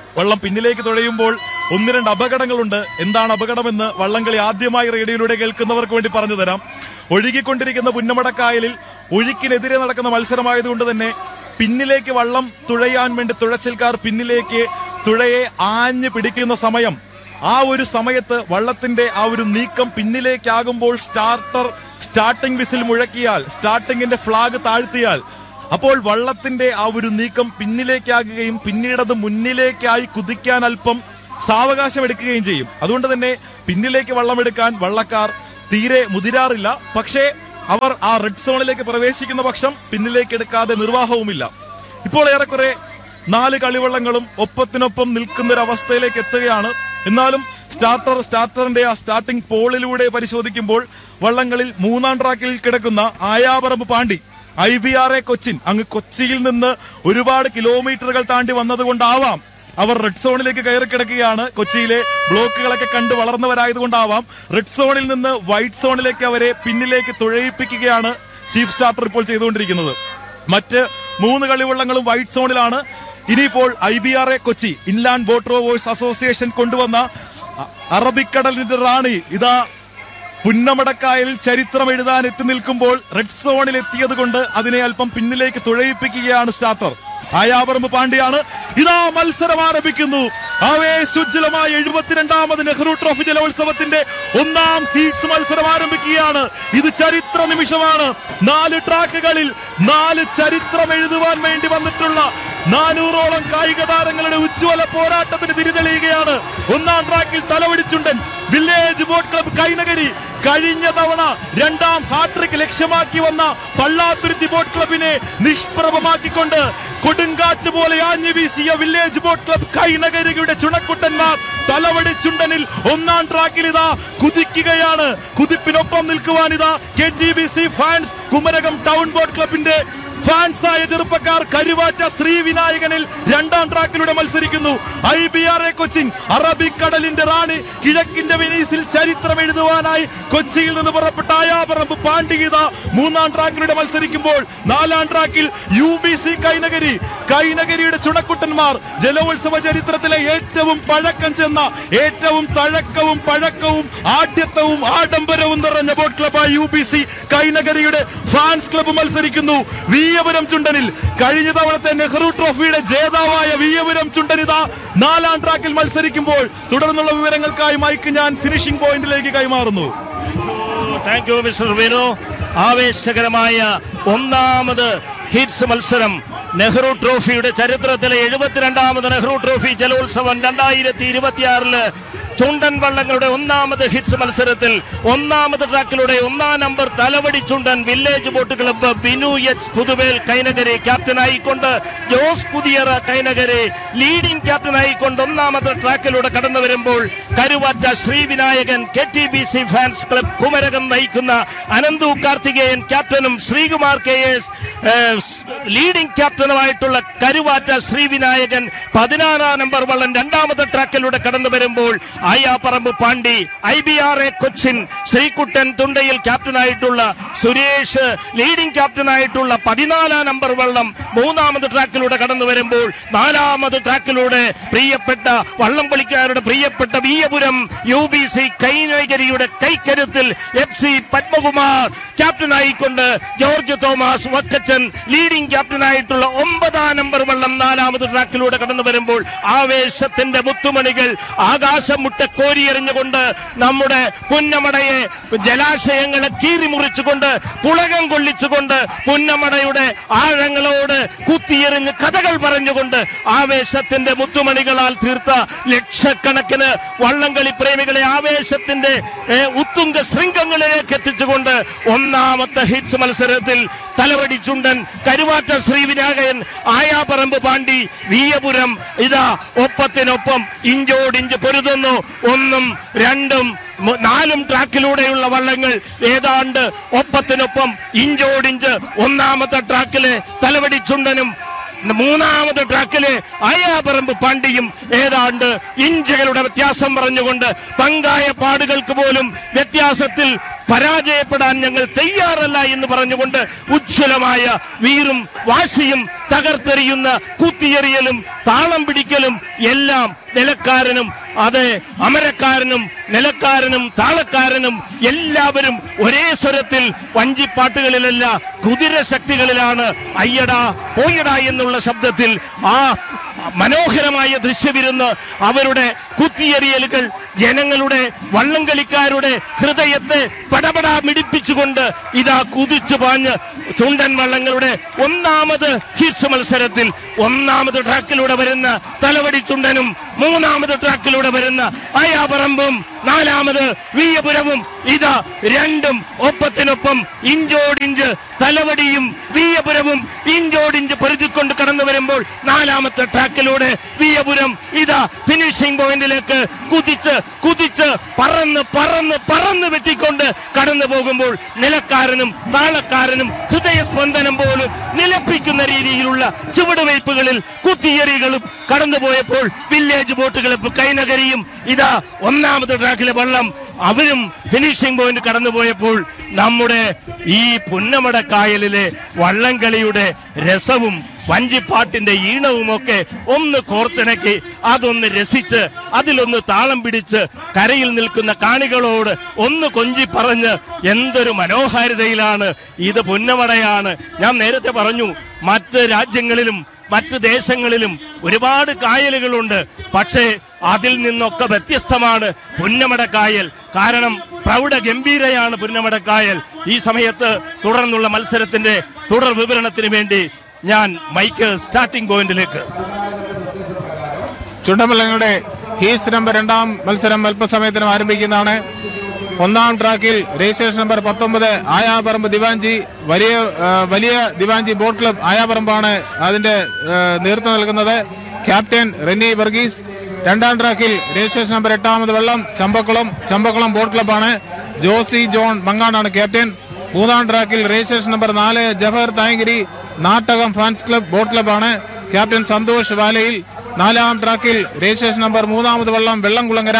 വള്ളം പിന്നിലേക്ക് തുഴയുമ്പോൾ ഒന്ന് രണ്ട് അപകടങ്ങളുണ്ട് എന്താണ് അപകടമെന്ന് വള്ളംകളി ആദ്യമായി റേഡിയോയിലൂടെ കേൾക്കുന്നവർക്ക് വേണ്ടി പറഞ്ഞു തരാം ഒഴുകിക്കൊണ്ടിരിക്കുന്ന പുന്നമടക്കായലിൽ ഒഴുക്കിനെതിരെ നടക്കുന്ന മത്സരമായതുകൊണ്ട് തന്നെ പിന്നിലേക്ക് വള്ളം തുഴയാൻ വേണ്ടി തുഴച്ചിൽക്കാർ പിന്നിലേക്ക് തുഴയെ ആഞ്ഞു പിടിക്കുന്ന സമയം ആ ഒരു സമയത്ത് വള്ളത്തിന്റെ ആ ഒരു നീക്കം പിന്നിലേക്കാകുമ്പോൾ സ്റ്റാർട്ടർ സ്റ്റാർട്ടിംഗ് വിസിൽ മുഴക്കിയാൽ സ്റ്റാർട്ടിങ്ങിന്റെ ഫ്ലാഗ് താഴ്ത്തിയാൽ അപ്പോൾ വള്ളത്തിന്റെ ആ ഒരു നീക്കം പിന്നിലേക്കാകുകയും പിന്നീടത് മുന്നിലേക്കായി കുതിക്കാൻ അല്പം സാവകാശം എടുക്കുകയും ചെയ്യും അതുകൊണ്ട് തന്നെ പിന്നിലേക്ക് വള്ളമെടുക്കാൻ വള്ളക്കാർ തീരെ മുതിരാറില്ല പക്ഷേ അവർ ആ റെഡ് സോണിലേക്ക് പ്രവേശിക്കുന്ന പക്ഷം പിന്നിലേക്ക് എടുക്കാതെ നിർവാഹവുമില്ല ഇപ്പോൾ ഏറെക്കുറെ നാല് കളിവള്ളങ്ങളും ഒപ്പത്തിനൊപ്പം നിൽക്കുന്ന ഒരു അവസ്ഥയിലേക്ക് എത്തുകയാണ് എന്നാലും സ്റ്റാർട്ടർ സ്റ്റാർട്ടറിന്റെ ആ സ്റ്റാർട്ടിംഗ് പോളിലൂടെ പരിശോധിക്കുമ്പോൾ വള്ളങ്ങളിൽ മൂന്നാം ട്രാക്കിൽ കിടക്കുന്ന Ayaparamb Pandi I B R A Cochin അങ്ങ് കൊച്ചിയിൽ നിന്ന് ഒരുപാട് കിലോമീറ്ററുകൾ താണ്ടി വന്നതുകൊണ്ടാവാം അവർ റെഡ് സോണിലേക്ക് കയറി കിടക്കുകയാണ് കൊച്ചിയിലെ ബ്ലോക്കുകളൊക്കെ കണ്ട് വളർന്നവരായതുകൊണ്ടാവാം റെഡ് സോണിൽ നിന്ന് വൈറ്റ് സോണിലേക്ക് അവരെ പിന്നിലേക്ക് തുഴയിപ്പിക്കുകയാണ് ചീഫ് സ്റ്റാർട്ടർ ഇപ്പോൾ ചെയ്തുകൊണ്ടിരിക്കുന്നത് മറ്റ് മൂന്ന് കളിവള്ളങ്ങളും വൈറ്റ് സോണിലാണ് ഇനിയിപ്പോൾ I B R A Kochi inland boat rowers association കൊണ്ടുവന്ന അ- അറബിക്കടലിന്റെ റാണി ഇതാ പുന്നമടക്കായലിൽ ചരിത്രം എഴുതാൻ എത്തി നിൽക്കുമ്പോൾ റെഡ് സോണിൽ എത്തിയത് കൊണ്ട് അതിനെ അല്പം പിന്നിലേക്ക് തുഴയിപ്പിക്കുകയാണ് സ്റ്റാർട്ടർ ആയാപറമ്പ് പാണ്ഡ്യയാണ് ഇതാ മത്സരം ആരംഭിക്കുന്നു ആവേശോജ്വലമായ എഴുപത്തിരണ്ടാമത് നെഹ്റു ട്രോഫി ജലോത്സവത്തിന്റെ ഒന്നാം ഹീറ്റ്സ് മത്സരം ആരംഭിക്കുകയാണ് ഇത് ചരിത്ര നിമിഷമാണ് നാല് ട്രാക്കുകളിൽ നാല് ചരിത്രം എഴുതുവാൻ വേണ്ടി വന്നിട്ടുള്ള നാനൂറോളം കായിക താരങ്ങളുടെ ഉജ്ജ്വല പോരാട്ടത്തിന് തിരിതെളിയുകയാണ് ഒന്നാം ട്രാക്കിൽ തലവടിച്ചുണ്ടൻ വില്ലേജ് ബോട്ട് ക്ലബ് കൈനഗരി കഴിഞ്ഞ തവണ രണ്ടാം ഹാട്രിക് ലക്ഷ്യമാക്കി വന്ന പള്ളാത്തുരുത്തി ബോട്ട് ക്ലബിനെ നിഷ്പ്രഭമാക്കിക്കൊണ്ട് കൊടുങ്കാറ്റ് പോലെ ആഞ്ഞു വീശിയ വില്ലേജ് ബോട്ട് ക്ലബ് കൈനഗരിയുടെ ചുണക്കുട്ടന്മാർ തലവടിച്ചുണ്ടനിൽ ഒന്നാം ട്രാക്കിൽ ഇതാ കുതിക്കുകയാണ് കുതിപ്പിനൊപ്പം നിൽക്കുവാൻ ഇതാ K G B C fans Kumarakom town boat ക്ലബിന്റെ ഫാൻസായ ചെറുപ്പക്കാർ കരുവാറ്റ ശ്രീ വിനായകനിൽ രണ്ടാം ട്രാക്കിലൂടെ മത്സരിക്കുന്നു I B R A Cochin അറബിക്കടലിന്റെ റാണി കിഴക്കിന്റെ വെനീസിൽ ചരിത്രം എഴുതുവാനായി കൊച്ചിയിൽ നിന്ന് പുറപ്പെട്ട ആയാപറമ്പ് പാണ്ഡിഗീത മൂന്നാം ട്രാക്കിലൂടെ മത്സരിക്കുമ്പോൾ നാലാം ട്രാക്കിൽ യു ബി സി കൈനഗരി കൈനഗരിയുടെ ചുണക്കുട്ടന്മാർ ജലോത്സവ ചരിത്രത്തിലെ ഏറ്റവും പഴക്കം ചെന്ന ഏറ്റവും തഴക്കവും പഴക്കവും ആഢ്യത്വവും ആഡംബരവും നിറഞ്ഞ ബോട്ട് ക്ലബായ യു ബി സി കൈനഗരിയുടെ ഫാൻസ് ക്ലബ്ബ് മത്സരിക്കുന്നു വിയപുരം ചുണ്ടനിൽ കഴിഞ്ഞ തവണത്തെ നെഹ്റു ട്രോഫിയുടെ ജേതാവായ വിയപുരം ചുണ്ടനിത നാലാം ട്രാക്കിൽ മത്സരിക്കുമ്പോൾ തുടർന്നുള്ള വിവരങ്ങൾക്കായി മൈക്ക് ഞാൻ ഫിനിഷിംഗ് പോയിന്റിലേക്ക് കൈമാറുന്നു താങ്ക് യു മിസ്റ്റർ വിനു ആവേശകരമായ ഒന്നാമത് ഹിറ്റ്സ് മത്സരം നെഹ്റു ട്രോഫിയുടെ ചരിത്രത്തിലെ എഴുപത്തിരണ്ടാമത് നെഹ്റു ട്രോഫി ജലോത്സവം രണ്ടായിരത്തി ഇരുപത്തിയാറില് ചുണ്ടൻ വള്ളങ്ങളുടെ ഒന്നാമത് ഹിറ്റ്സ് മത്സരത്തിൽ ഒന്നാമത് ട്രാക്കിലൂടെ ഒന്നാം നമ്പർ Thalavadi Chundan village boat club Binu H Puthuvel Kainakary ക്യാപ്റ്റനായിക്കൊണ്ട് ജോസ് പുതിയറ കൈനഗരി ലീഡിംഗ് ക്യാപ്റ്റനായിക്കൊണ്ട് ഒന്നാമത്തെ ട്രാക്കിലൂടെ കടന്നു വരുമ്പോൾ Karuvatta Sreevinayakan K T B C fans club Kumarakom നയിക്കുന്ന അനന്തു കാർത്തികേയൻ ക്യാപ്റ്റനും ശ്രീകുമാർ കെ എസ് ലീഡിംഗ് ക്യാപ്റ്റനുമായിട്ടുള്ള കരുവാറ്റ ശ്രീവിനായകൻ പതിനാറാം നമ്പർ വള്ളം രണ്ടാമത്തെ ട്രാക്കിലൂടെ കടന്നു വരുമ്പോൾ Ayaparamb Pandi I B R A Cochin Sreekuttan Thundayil ക്യാപ്റ്റനായിട്ടുള്ള സുരേഷ് ലീഡിംഗ് ക്യാപ്റ്റനായിട്ടുള്ള പതിനാലാം നമ്പർ വള്ളം മൂന്നാമത് ട്രാക്കിലൂടെ കടന്നു വരുമ്പോൾ നാലാമത് ട്രാക്കിലൂടെ പ്രിയപ്പെട്ട വള്ളംപളിക്കാരുടെ പ്രിയപ്പെട്ട വീയപുരം യു ബി സി കൈനഗരിയുടെ കൈക്കരുത്തിൽ എഫ് സി പത്മകുമാർ ക്യാപ്റ്റനായിക്കൊണ്ട് ജോർജ് തോമസ് വക്കച്ചൻ ലീഡിംഗ് ക്യാപ്റ്റനായിട്ടുള്ള ഒമ്പതാം നമ്പർ വള്ളം നാലാമത് ട്രാക്കിലൂടെ കടന്നു വരുമ്പോൾ ആവേശത്തിന്റെ മുത്തുമണികൾ ആകാശം മുട്ട കോരിയെറിഞ്ഞുകൊണ്ട് നമ്മുടെ പുന്നമടയെ ജലാശയങ്ങളെ കീറി മുറിച്ചുകൊണ്ട് പുളകം കൊള്ളിച്ചുകൊണ്ട് പുന്നമടയുടെ ആഴങ്ങളോട് കുത്തിയെറിഞ്ഞ് കഥകൾ പറഞ്ഞുകൊണ്ട് ആവേശത്തിന്റെ മുത്തുമണികളാൽ തീർത്ത ലക്ഷക്കണക്കിന് വള്ളംകളി പ്രേമികളെ ആവേശത്തിന്റെ ഏ, ഉത്തുംഗ ശൃംഗങ്ങളിലേക്ക് എത്തിച്ചുകൊണ്ട് ഒന്നാമത്തെ ഹിറ്റ്സ് മത്സരത്തിൽ തലവടി ചുണ്ടൻ കരുവാറ്റ ശ്രീവിനായകൻ ആയാപറമ്പ് പാണ്ഡി വീയപുരം ഇതാ ഒപ്പത്തിനൊപ്പം ഇഞ്ചോടിഞ്ച് പൊരുതുന്നു ഒന്നും രണ്ടും മു- നാലും ട്രാക്കിലൂടെയുള്ള വള്ളങ്ങൾ ഏതാണ്ട് ഒപ്പത്തിനൊപ്പം ഇഞ്ചോടിഞ്ച് ഒന്നാമത്തെ ട്രാക്കിലെ തലവടി ചുണ്ടനും മൂന്നാമത് ട്രാക്കിലെ അയാപറമ്പ് പാണ്ഡിയും ഏതാണ്ട് ഇഞ്ചുകളുടെ വ്യത്യാസം പറഞ്ഞുകൊണ്ട് പങ്കായ പാടുകൾക്ക് പോലും വ്യത്യാസത്തിൽ പരാജയപ്പെടാൻ ഞങ്ങൾ തയ്യാറല്ല എന്ന് പറഞ്ഞുകൊണ്ട് ഉജ്ജ്വലമായ വീറും വാശിയും തകർത്തെറിയുന്ന കുത്തിയെറിയലും താളം പിടിക്കലും എല്ലാം നിലക്കാരനും അതെ അമരക്കാരനും നിലക്കാരനും താളക്കാരനും എല്ലാവരും ഒരേ സ്വരത്തിൽ വഞ്ചിപ്പാട്ടുകളിലല്ല കുതിര ശക്തികളിലാണ് അയ്യടാ പോയടാ എന്നുള്ള ശബ്ദത്തിൽ ആ മനോഹരമായ ദൃശ്യവിരുന്ന് അവരുടെ കുത്തിയെറിയലുകൾ ജനങ്ങളുടെ വള്ളംകളിക്കാരുടെ ഹൃദയത്തെ പടപടാ മിടിപ്പിച്ചുകൊണ്ട് ഇതാ കുതിച്ചു പാഞ്ഞ് ചുണ്ടൻ വള്ളങ്ങളുടെ ഒന്നാമത് ഹിറ്റ്സ് മത്സരത്തിൽ ഒന്നാമത് ട്രാക്കിലൂടെ വരുന്ന തലവടി തുണ്ടനും മൂന്നാമത് ട്രാക്കിലൂടെ വരുന്ന അയാപറമ്പും നാലാമത് വീയപുരവും ഇതാ രണ്ടും ഒപ്പത്തിനൊപ്പം ഇഞ്ചോടിഞ്ച് തലവടിയും വീയപുരവും ഇഞ്ചോടിഞ്ച് പൊരുതിക്കൊണ്ട് കടന്നു വരുമ്പോൾ നാലാമത്തെ ട്രാക്കിലൂടെ വീയപുരം ഇതാ ഫിനിഷിംഗ് പോയിന്റിലേക്ക് കുതിച്ച് കുതിച്ച് പറന്ന് പറന്ന് പറന്ന് വെട്ടിക്കൊണ്ട് കടന്നു പോകുമ്പോൾ നിലക്കാരനും താളക്കാരനും ഹൃദയസ്പന്ദനം പോലും നിലപ്പിക്കുന്ന രീതിയിലുള്ള ചുവടുവയ്പ്പുകളിൽ കുത്തിയെറികളും കടന്നുപോയപ്പോൾ വില്ലേജ് ബോട്ടുകൾ കൈനകരിയും ഇതാ ഒന്നാമത്തെ ട്രാക്കിലെ വള്ളം അവരും ഫിനിഷിംഗ് പോയിന്റ് കടന്നുപോയപ്പോൾ നമ്മുടെ ഈ പുന്നമട കായലിലെ വള്ളംകളിയുടെ രസവും വഞ്ചിപ്പാട്ടിന്റെ ഈണവുമൊക്കെ ഒന്ന് കോർത്തിണക്കി അതൊന്ന് രസിച്ച് അതിലൊന്ന് താളം പിടിച്ച് കരയിൽ നിൽക്കുന്ന കാണികളോട് ഒന്ന് കൊഞ്ചി പറഞ്ഞ് എന്തൊരു മനോഹാരിതയിലാണ് ഇത് പുന്നമടയാണ് ഞാൻ നേരത്തെ പറഞ്ഞു മറ്റ് രാജ്യങ്ങളിലും മറ്റ് ദേശങ്ങളിലും ഒരുപാട് കായലുകളുണ്ട് പക്ഷേ അതിൽ നിന്നൊക്കെ വ്യത്യസ്തമാണ് പുന്നമട കായൽ കാരണം പ്രൗഢ ഗംഭീരയാണ് പുന്നമട കായൽ ഈ സമയത്ത് തുടർന്നുള്ള മത്സരത്തിന്റെ തുടർ വിവരണത്തിന് വേണ്ടി ഞാൻ മൈക്ക് സ്റ്റാർട്ടിംഗ് പോയിന്റിലേക്ക് ചുണ്ടമ്പലങ്ങളുടെ ഹീസ് നമ്പർ രണ്ടാം മത്സരം അല്പസമയത്തിനും ആരംഭിക്കുന്നതാണ് ഒന്നാം ട്രാക്കിൽ രജിസ്ട്രേഷൻ നമ്പർ പത്തൊമ്പത് ആയാപറമ്പ് ദിവാഞ്ചി വലിയ ആ, വലിയ ദിവാഞ്ചി ബോട്ട് ക്ലബ് ആയാപറമ്പാണ് അതിന്റെ ആ, നേതൃത്വം നൽകുന്നത് ക്യാപ്റ്റൻ റെന്നി വർഗീസ് രണ്ടാം ട്രാക്കിൽ രജിസ്ട്രേഷൻ നമ്പർ എട്ടാമത് വെള്ളം ചമ്പക്കുളം ചമ്പക്കുളം ബോട്ട് ക്ലബ്ബാണ് ജോസി ജോൺ മങ്ങാടാണ് ക്യാപ്റ്റൻ മൂന്നാം ട്രാക്കിൽ രജിസ്ട്രേഷൻ നമ്പർ നാല് Jawahar Thayankari Nattakam fans club boat ക്ലബ്ബാണ് ക്യാപ്റ്റൻ സന്തോഷ് വാലയിൽ നാലാം ട്രാക്കിൽ രജിസ്ട്രേഷൻ നമ്പർ മൂന്നാമത് വള്ളം Vellamkulangara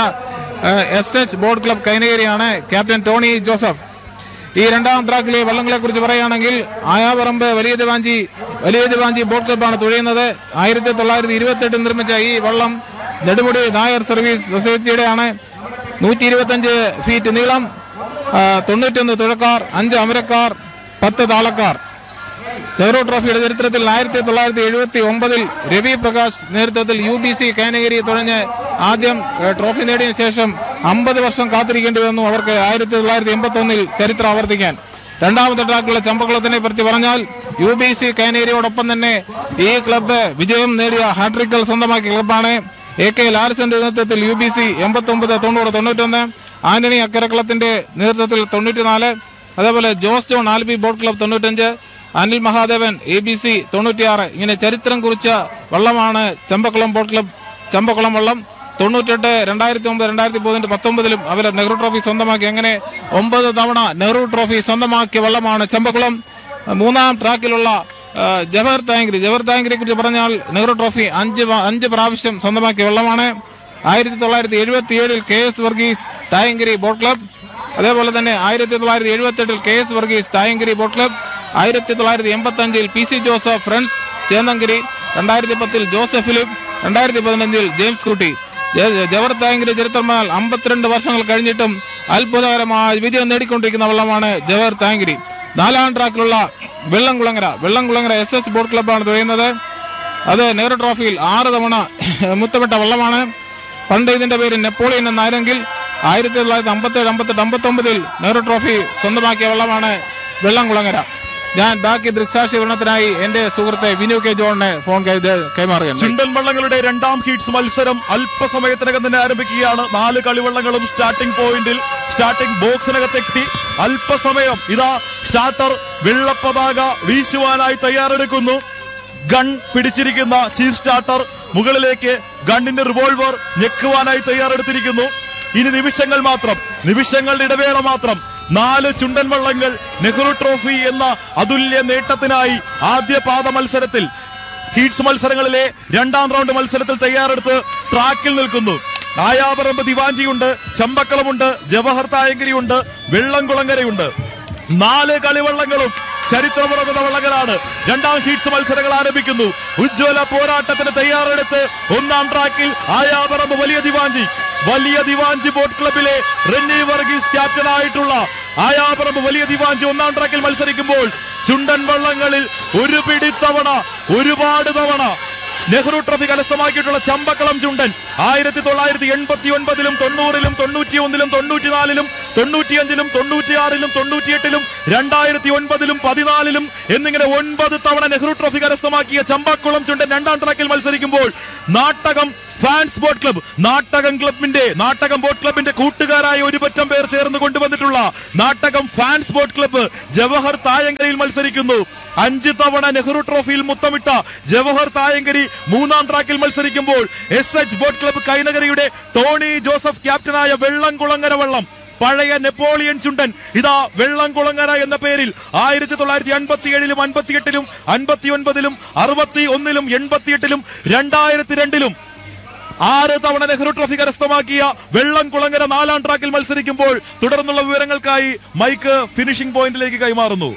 S H boat club കൈനഗിരിയാണ് ക്യാപ്റ്റൻ ടോണി ജോസഫ് ഈ രണ്ടാം ട്രാക്കിലെ വള്ളങ്ങളെ കുറിച്ച് പറയുകയാണെങ്കിൽ ആയാപറമ്പ് വലിയ ദിവാഞ്ചി വലിയ ദിവാഞ്ചി ബോട്ട് ക്ലബ്ബാണ് തുഴയുന്നത് ആയിരത്തി തൊള്ളായിരത്തി ഇരുപത്തി എട്ടിൽ നിർമ്മിച്ച ഈ വള്ളം നെടുമുടി നായർ സർവീസ് സൊസൈറ്റിയുടെയാണ് നൂറ്റി ഇരുപത്തഞ്ച് ഫീറ്റ് നീളം ആ, തൊണ്ണൂറ്റൊന്ന് തുഴക്കാർ അഞ്ച് അമരക്കാർ പത്ത് താളക്കാർ നെഹ്റു ട്രോഫിയുടെ ചരിത്രത്തിൽ ആയിരത്തി തൊള്ളായിരത്തി എഴുപത്തി ഒമ്പതിൽ രവി പ്രകാശ് നേതൃത്വത്തിൽ യു ബി സി കാനഗിരി തുഴഞ്ഞ് ആദ്യം ഏഹ്, ട്രോഫി നേടിയ ശേഷം അമ്പത് വർഷം കാത്തിരിക്കേണ്ടി വന്നു അവർക്ക് ആയിരത്തി തൊള്ളായിരത്തി എൺപത്തി ഒന്നിൽ ചരിത്രം ആവർത്തിക്കാൻ രണ്ടാമത്തെ ട്രാക്കുള്ള ചമ്പക്കുളത്തിനെ പറ്റി പറഞ്ഞാൽ യു ബി സി കാനേരിയോടൊപ്പം തന്നെ ഈ ക്ലബ്ബ് വിജയം നേടിയ ഹാട്രിക്കൽ സ്വന്തമാക്കിയ ക്ലബ്ബാണ് എ കെ ലാൽസന്റെ നേതൃത്വത്തിൽ യു ബി സി എൺപത്തി ഒമ്പത് തൊണ്ണൂറ് തൊണ്ണൂറ്റൊന്ന് ആന്റണി അക്കരക്കുളത്തിന്റെ നേതൃത്വത്തിൽ തൊണ്ണൂറ്റിനാല് അതേപോലെ Jose John Alby boat club തൊണ്ണൂറ്റഞ്ച് Anil Mahadevan A B C തൊണ്ണൂറ്റിയാറ് ഇങ്ങനെ ചരിത്രം കുറിച്ച വള്ളമാണ് ചമ്പക്കുളം ബോട്ട് ക്ലബ് ചമ്പക്കുളം വള്ളം തൊണ്ണൂറ്റെട്ട് രണ്ടായിരത്തി ഒമ്പത് രണ്ടായിരത്തി പതിനെട്ട് പത്തൊമ്പതിലും അവർ നെഹ്റു ട്രോഫി സ്വന്തമാക്കി അങ്ങനെ ഒമ്പത് തവണ നെഹ്റു ട്രോഫി സ്വന്തമാക്കിയ വള്ളമാണ് ചമ്പക്കുളം മൂന്നാം ട്രാക്കിലുള്ള ആ, ജവഹർ താങ്കരി ജവഹർ താങ്കരിയെ കുറിച്ച് പറഞ്ഞാൽ നെഹ്റു ട്രോഫി അഞ്ച് വ- അഞ്ച് പ്രാവശ്യം സ്വന്തമാക്കിയ വള്ളമാണ് ആയിരത്തി തൊള്ളായിരത്തി എഴുപത്തി ഏഴിൽ K S Varghese Thayankari boat club അതേപോലെ തന്നെ ആയിരത്തി തൊള്ളായിരത്തി എഴുപത്തി എട്ടിൽ K S Varghese Thayankari boat club ആയിരത്തി തൊള്ളായിരത്തി എൺപത്തി അഞ്ചിൽ P C Joseph friends Chennankary രണ്ടായിരത്തി പത്തിൽ ജോസഫ് ഫിലിപ്പ് രണ്ടായിരത്തി പതിനഞ്ചിൽ ജെയിംസ് കുട്ടി ജ- ജവഹർ തായങ്കരി ചരിത്രമാൽ അമ്പത്തിരണ്ട് വർഷങ്ങൾ കഴിഞ്ഞിട്ടും അത്ഭുതകരമായ വിജയം നേടിക്കൊണ്ടിരിക്കുന്ന വള്ളമാണ് ജവഹർ തായങ്കരി നാലാം ട്രാക്കിലുള്ള Vellamkulangara Vellamkulangara S S boat ക്ലബ്ബാണ് തുഴയുന്നത് അത് നെഹ്റു ട്രോഫിയിൽ ആറ് തവണ മുത്തപ്പെട്ട വള്ളമാണ് പണ്ട് ഇതിന്റെ പേര് നെപ്പോളിയൻ എന്നായിരുന്നെങ്കിൽ ആയിരത്തി തൊള്ളായിരത്തി അമ്പത്തേഴ് അമ്പത്തെട്ട് അമ്പത്തൊമ്പതിൽ നെഹ്റു ട്രോഫി സ്വന്തമാക്കിയ വള്ളമാണ് വെള്ളംകുളങ്ങര ഞാൻ ബാക്കി ദൃക്സാക്ഷി വിവരണത്തിനായി എന്റെ സുഹൃത്തെ വിനു കെ ജോണിനെ ഫോൺ കൈ- കൈമാറുകയാണ് ചുണ്ടൻ വള്ളങ്ങളുടെ രണ്ടാം ഹീറ്റ്സ് മത്സരം അല്പസമയത്തിനകം തന്നെ ആരംഭിക്കുകയാണ് നാല് കളിവള്ളങ്ങളും സ്റ്റാർട്ടിംഗ് പോയിന്റിൽ സ്റ്റാർട്ടിംഗ് ബോക്സിനകത്തെത്തി അല്പസമയം ഇതാ സ്റ്റാർട്ടർ വെള്ളപ്പതാക വീശുവാനായി തയ്യാറെടുക്കുന്നു ഗൺ പിടിച്ചിരിക്കുന്ന ചീഫ് സ്റ്റാർട്ടർ മുകളിലേക്ക് ഗണ്ണിന്റെ റിവോൾവർ ഞെക്കുവാനായി തയ്യാറെടുത്തിരിക്കുന്നു ഇനി നിമിഷങ്ങൾ മാത്രം നിമിഷങ്ങളുടെ ഇടവേള മാത്രം നാല് ചുണ്ടൻ വള്ളങ്ങൾ നെഹ്റു ട്രോഫി എന്ന അതുല്യ നേട്ടത്തിനായി ആദ്യ പാദ മത്സരത്തിൽ ഹീറ്റ്സ് മത്സരങ്ങളിലെ രണ്ടാം റൗണ്ട് മത്സരത്തിൽ തയ്യാറെടുത്ത് ട്രാക്കിൽ നിൽക്കുന്നു ആയാപറമ്പ് ദിവാഞ്ചിയുണ്ട് ചമ്പക്കളമുണ്ട് ജവഹർ തായങ്കരിയുണ്ട് വെള്ളംകുളങ്ങരയുണ്ട് നാല് കളിവള്ളങ്ങളും ചരിത്രമുറങ്ങുന്ന വള്ളങ്ങളാണ് രണ്ടാം ഹീറ്റ്സ് മത്സരങ്ങൾ ആരംഭിക്കുന്നു ഉജ്ജ്വല പോരാട്ടത്തിന് തയ്യാറെടുത്ത് ഒന്നാം ട്രാക്കിൽ ആയാപറമ്പ് വലിയ ദിവാഞ്ചി വലിയ ദിവാഞ്ചി ബോട്ട് ക്ലബിലെ റെന്നി വർഗീസ് ക്യാപ്റ്റനായിട്ടുള്ള ആയാപറമ്പ് വലിയ ദിവാഞ്ചി ഒന്നാം ട്രാക്കിൽ മത്സരിക്കുമ്പോൾ ചുണ്ടൻ വള്ളങ്ങളിൽ ഒരു പിടിത്തവണ ഒരുപാട് തവണ നെഹ്റു ട്രോഫി കരസ്ഥമാക്കിയിട്ടുള്ള ചമ്പക്കളം ചുണ്ടൻ ആയിരത്തി തൊള്ളായിരത്തി എൺപത്തി ഒൻപതിലും തൊണ്ണൂറിലും തൊണ്ണൂറ്റി ഒന്നിലും തൊണ്ണൂറ്റിനാലിലും തൊണ്ണൂറ്റിയഞ്ചിലും തൊണ്ണൂറ്റിയാറിലും തൊണ്ണൂറ്റിയെട്ടിലും രണ്ടായിരത്തി ഒൻപതിലും പതിനാലിലും എന്നിങ്ങനെ ഒൻപത് തവണ നെഹ്റു ട്രോഫി കരസ്ഥമാക്കിയ ചമ്പക്കുളം ചുണ്ടൻ രണ്ടാം ട്രാക്കിൽ മത്സരിക്കുമ്പോൾ Nattakam fans boat club Nattakam ക്ലബിന്റെ നാട്ടകം ബോട്ട് ക്ലബിന്റെ കൂട്ടുകാരായ ഒരു പറ്റം പേർ ചേർന്ന് കൊണ്ടുവന്നിട്ടുള്ള Nattakam fans boat club Jawahar തായങ്കരയിൽ മത്സരിക്കുന്നു അഞ്ച് തവണ നെഹ്റു ട്രോഫിയിൽ മുത്തമിട്ട ജവഹർ തായങ്കരി മൂന്നാം ട്രാക്കിൽ മത്സരിക്കുമ്പോൾ എസ് എച്ച് ബോട്ട് ക്ലബ്ബ് കൈനഗരിയുടെ ടോണി ജോസഫ് ക്യാപ്റ്റനായ വെള്ളംകുളങ്ങര വള്ളം പഴയ നെപ്പോളിയൻ ചുണ്ടൻ ഇതാ വെള്ളംകുളങ്ങര എന്ന പേരിൽ ആയിരത്തി തൊള്ളായിരത്തി അൻപത്തി ഏഴിലും അൻപത്തിയെട്ടിലും അൻപത്തി ഒൻപതിലും അറുപത്തി ഒന്നിലും എൺപത്തിയെട്ടിലും രണ്ടായിരത്തി രണ്ടിലും ആറ് തവണ നെഹ്റു ട്രോഫി കരസ്ഥമാക്കിയ വെള്ളംകുളങ്ങര നാലാം ട്രാക്കിൽ മത്സരിക്കുമ്പോൾ തുടർന്നുള്ള വിവരങ്ങൾക്കായി മൈക്ക് ഫിനിഷിംഗ് പോയിന്റിലേക്ക് കൈമാറുന്നു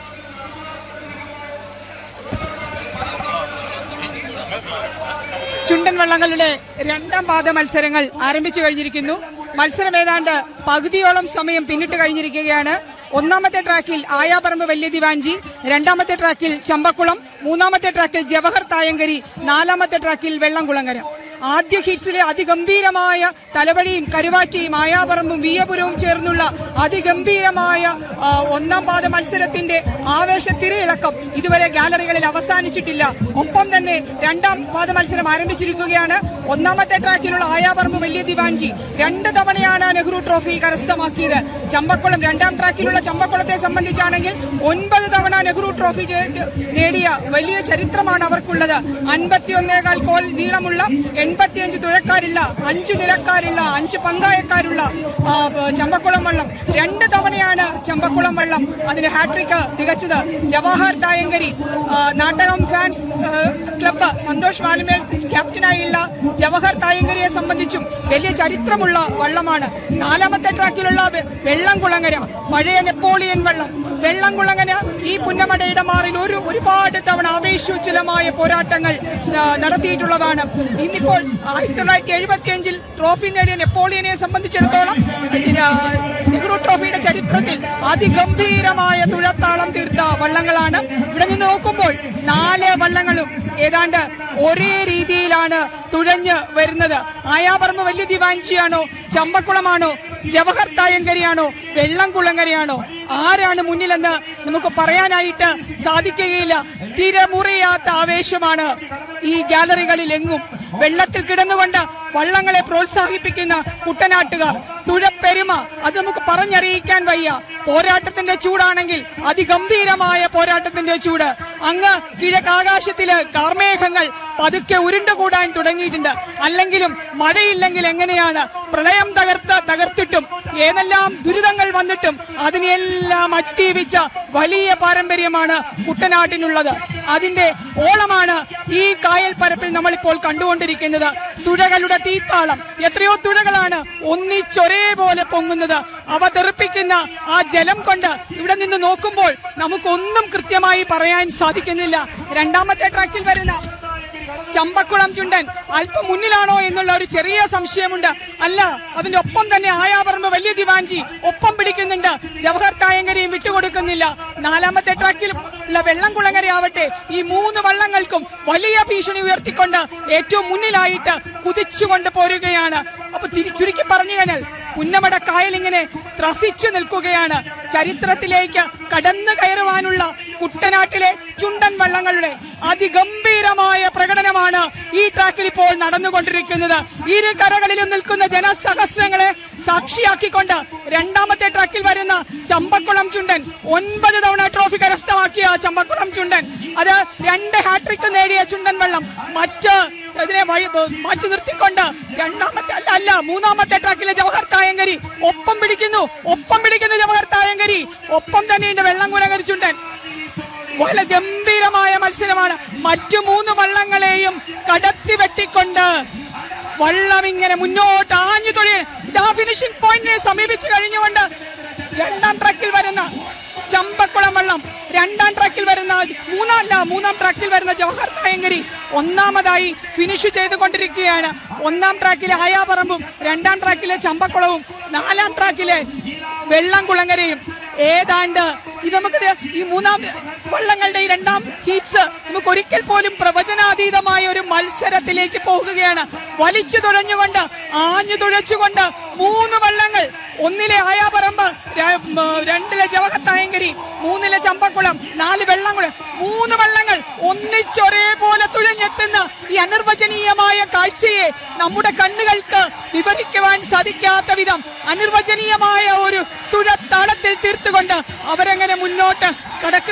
ചുണ്ടൻ വള്ളങ്ങളുടെ രണ്ടാം പാദ മത്സരങ്ങൾ ആരംഭിച്ചു കഴിഞ്ഞിരിക്കുന്നു മത്സരം ഏതാണ്ട് പകുതിയോളം സമയം പിന്നിട്ട് കഴിഞ്ഞിരിക്കുകയാണ് ഒന്നാമത്തെ ട്രാക്കിൽ ആയാപറമ്പ് വലിയ ദിവാഞ്ചി രണ്ടാമത്തെ ട്രാക്കിൽ ചമ്പക്കുളം മൂന്നാമത്തെ ട്രാക്കിൽ ജവഹർ തായങ്കരി നാലാമത്തെ ട്രാക്കിൽ വെള്ളംകുളങ്ങര ആദ്യ ഹിറ്റ്സിലെ അതിഗംഭീരമായ തലവടിയും കരുവാറ്റയും ആയാപറമ്പും വിയപുരവും ചേർന്നുള്ള അതിഗംഭീരമായ ആ, ഒന്നാം പാദ മത്സരത്തിന്റെ ആവേശ തിരയിളക്കം ഇതുവരെ ഗാലറികളിൽ അവസാനിച്ചിട്ടില്ല ഒപ്പം തന്നെ രണ്ടാം പാദ മത്സരം ആരംഭിച്ചിരിക്കുകയാണ് ഒന്നാമത്തെ ട്രാക്കിലുള്ള ആയാപറമ്പ് വലിയ ദിവാഞ്ചി രണ്ട് തവണയാണ് നെഹ്റു ട്രോഫി കരസ്ഥമാക്കിയത് ചമ്പക്കുളം രണ്ടാം ട്രാക്കിലുള്ള ചമ്പക്കുളത്തെ സംബന്ധിച്ചാണെങ്കിൽ ഒൻപത് തവണ നെഹ്റു ട്രോഫി ജയ- നേടിയ വലിയ ചരിത്രമാണ് അവർക്കുള്ളത് അൻപത്തിയൊന്നേകാൽ കോൽ നീളമുള്ള എൺപത്തിയഞ്ച് തുഴക്കാരുള്ള അഞ്ചു നിലക്കാരുള്ള അഞ്ച് പങ്കായക്കാരുള്ള ആ, ബ- ചമ്പക്കുളം വള്ളം രണ്ട് തവണയാണ് ചമ്പക്കുളം വള്ളം അതിന് ഹാട്രിക് തികച്ചത് ജവാഹർ തായങ്കരി ആ, നാട്ടകം ഫാൻസ് ആ, ക്ലബ്ബ് സന്തോഷ് വാലുമേൽ ക്യാപ്റ്റനായുള്ള ജവഹർ തായങ്കരിയെ സംബന്ധിച്ചും വലിയ ചരിത്രമുള്ള വള്ളമാണ് നാലാമത്തെ ട്രാക്കിലുള്ള വെ- വെള്ളംകുളങ്ങര പഴയ നെപ്പോളിയൻ വള്ളം വെള്ളംകുളങ്ങര ഈ പുന്നമടയുടെ മാറിൽ ഒരു ഒരുപാട് തവണ ആവേശോജ്വലമായ പോരാട്ടങ്ങൾ ആ, നടത്തിയിട്ടുള്ളതാണ് ഇന്നിപ്പോൾ ആയിരത്തി തൊള്ളായിരത്തി എഴുപത്തി അഞ്ചിൽ ട്രോഫി നേടിയ നെപ്പോളിയനെ സംബന്ധിച്ചിടത്തോളം ഇതിന് നെഹ്റു ട്രോഫിയുടെ ചരിത്രത്തിൽ അതിഗംഭീരമായ തുഴത്താളം തീർത്ത വള്ളങ്ങളാണ് ഇവിടെ നിന്ന് നോക്കുമ്പോൾ നാല് വള്ളങ്ങളും ഏതാണ്ട് ഒരേ രീതിയിലാണ് തുഴഞ്ഞ് വരുന്നത് ആയാപറമ്പ് വലിയ ദിവാഞ്ചിയാണോ ചമ്പക്കുളമാണോ ജവഹർ തായങ്കരിയാണോ വെള്ളംകുളങ്ങരയാണോ ആരാണ് മുന്നിലെന്ന് നമുക്ക് പറയാനായിട്ട് സാധിക്കുകയില്ല തിരമുറിയാത്ത ആവേശമാണ് ഈ ഗാലറികളിൽ എങ്ങും വെള്ളത്തിൽ കിടന്നുകൊണ്ട് വള്ളങ്ങളെ പ്രോത്സാഹിപ്പിക്കുന്ന കുട്ടനാട്ടുകാർ തുഴപ്പെരുമ അത് നമുക്ക് പറഞ്ഞറിയിക്കാൻ വയ്യ പോരാട്ടത്തിന്റെ ചൂടാണെങ്കിൽ അതിഗംഭീരമായ പോരാട്ടത്തിന്റെ ചൂട് അങ്ങ് കിഴക്കാകാശത്തില് കാർമേഘങ്ങൾ പതുക്കെ ഉരുണ്ടുകൂടാൻ തുടങ്ങിയിട്ടുണ്ട് അല്ലെങ്കിലും മഴയില്ലെങ്കിൽ എങ്ങനെയാണ് പ്രളയം തകർത്ത് തകർത്തിട്ടും ഏതെല്ലാം ദുരിതങ്ങൾ വന്നിട്ടും അതിനെല്ലാം അതിജീവിച്ച വലിയ പാരമ്പര്യമാണ് കുട്ടനാട്ടിനുള്ളത് അതിന്റെ ഓളമാണ് ഈ കായൽ പരപ്പിൽ നമ്മളിപ്പോൾ കണ്ടുകൊണ്ടിരിക്കുന്നത് തുഴകളുടെ തീത്താളം എത്രയോ തുഴകളാണ് ഒന്നിച്ചൊരേപോലെ പൊങ്ങുന്നത് അവ തെറിപ്പിക്കുന്ന ആ ജലം കൊണ്ട് ഇവിടെ നിന്ന് നോക്കുമ്പോൾ നമുക്കൊന്നും കൃത്യമായി പറയാൻ സാധിക്കുന്നില്ല രണ്ടാമത്തെ ട്രാക്കിൽ വരുന്ന ചമ്പക്കുളം ചുണ്ടൻ അല്പം മുന്നിലാണോ എന്നുള്ള ഒരു ചെറിയ സംശയമുണ്ട് അല്ല അതിന്റെ ഒപ്പം തന്നെ ആയാപറമ്പ് വലിയ ദിവാഞ്ചി ഒപ്പം പിടിക്കുന്നുണ്ട് ജവഹർ തായങ്കരെയും വിട്ടുകൊടുക്കുന്നില്ല നാലാമത്തെ ട്രാക്കിൽ ഉള്ള വെള്ളംകുളങ്ങരയാവട്ടെ ഈ മൂന്ന് വള്ളങ്ങൾക്കും വലിയ ഭീഷണി ഉയർത്തിക്കൊണ്ട് ഏറ്റവും മുന്നിലായിട്ട് കുതിച്ചുകൊണ്ട് പോരുകയാണ് അപ്പൊ തിരി- ചുരുക്കി പറഞ്ഞു കഴിഞ്ഞാൽ പുന്നമട കായൽ ഇങ്ങനെ ത്രസിച്ചു നിൽക്കുകയാണ് ചരിത്രത്തിലേക്ക് കടന്നു കയറുവാനുള്ള കുട്ടനാട്ടിലെ ചുണ്ടൻ വള്ളങ്ങളുടെ അതിഗംഭീരമായ പ്രകടനമാണ് ഈ ട്രാക്കിൽ ഇപ്പോൾ നടന്നുകൊണ്ടിരിക്കുന്നത് ഇരു കരകളിലും നിൽക്കുന്ന ജനസഹസ്രങ്ങളെ സാക്ഷിയാക്കിക്കൊണ്ട് രണ്ടാമത്തെ ട്രാക്കിൽ വരുന്ന ചമ്പക്കുളം ചുണ്ടൻ ഒൻപത് തവണ ട്രോഫി കരസ്ഥമാക്കിയ ചമ്പക്കുളം ചുണ്ടൻ അത് രണ്ട് ഹാട്രിക് നേടിയ ചുണ്ടൻ വെള്ളം മറ്റ് ഇതിനെ വഴി മാറ്റി നിർത്തിക്കൊണ്ട് രണ്ടാമത്തെ അല്ല അല്ല മൂന്നാമത്തെ ട്രാക്കിലെ ജവഹർ തായങ്കരി ഒപ്പം പിടിക്കുന്നു ഒപ്പം പിടിക്കുന്നു ജവഹർ തായങ്കരി ഒപ്പം തന്നെയുണ്ട് വെള്ളം കുലകരിച്ചുണ്ടൻ വളരെ ഗംഭീരമായ മത്സരമാണ് മറ്റു മൂന്ന് വള്ളങ്ങളെയും കടത്തി വെട്ടിക്കൊണ്ട് വള്ളം ഇങ്ങനെ മുന്നോട്ട് ആഞ്ഞു തൊഴിൽ ഇതാ ഫിനിഷിംഗ് പോയിന്റിനെ സമീപിച്ചു കഴിഞ്ഞുകൊണ്ട് രണ്ടാം ട്രാക്കിൽ വരുന്ന ചമ്പക്കുളം വള്ളം രണ്ടാം ട്രാക്കിൽ വരുന്ന മൂന്നാം അല്ല മൂന്നാം ട്രാക്കിൽ വരുന്ന ജവഹർ നായങ്കരി ഒന്നാമതായി ഫിനിഷ് ചെയ്തുകൊണ്ടിരിക്കുകയാണ് ഒന്നാം ട്രാക്കിലെ ആയാപറമ്പും രണ്ടാം ട്രാക്കിലെ ചമ്പക്കുളവും നാലാം ട്രാക്കിലെ വെള്ളംകുളങ്ങരയും ഏതാണ്ട് ഇത് നമുക്ക് ദേ ഈ മൂന്നാം വള്ളങ്ങളുടെ ഈ രണ്ടാം ഹീറ്റ്സ് നമുക്ക് ഒരിക്കൽ പോലും പ്രവചനാതീതമായ ഒരു മത്സരത്തിലേക്ക് പോകുകയാണ് വലിച്ചു തുഴഞ്ഞുകൊണ്ട് ആഞ്ഞു തുഴച്ചുകൊണ്ട് മൂന്ന് വള്ളങ്ങൾ ഒന്നിലെ ആയാപറമ്പ് ര- ഉം, രണ്ടിലെ ജവഹത്തായങ്കരി മൂന്നിലെ ചമ്പക്കുളം നാല് വെള്ളംകുളം മൂന്ന് വള്ളങ്ങൾ ഒന്നിച്ചൊരേപോലെ തുഴഞ്ഞെത്തുന്ന ഈ അനിർവചനീയമായ കാഴ്ചയെ നമ്മുടെ കണ്ണുകൾക്ക് വിവരിക്കുവാൻ സാധിക്കാത്ത വിധം അനിർവചനീയമായ ഒരു തുഴത്താളത്തിൽ തീർത്തുകൊണ്ട് അവരങ്ങനെ മുന്നോട്ട് കടക്കുക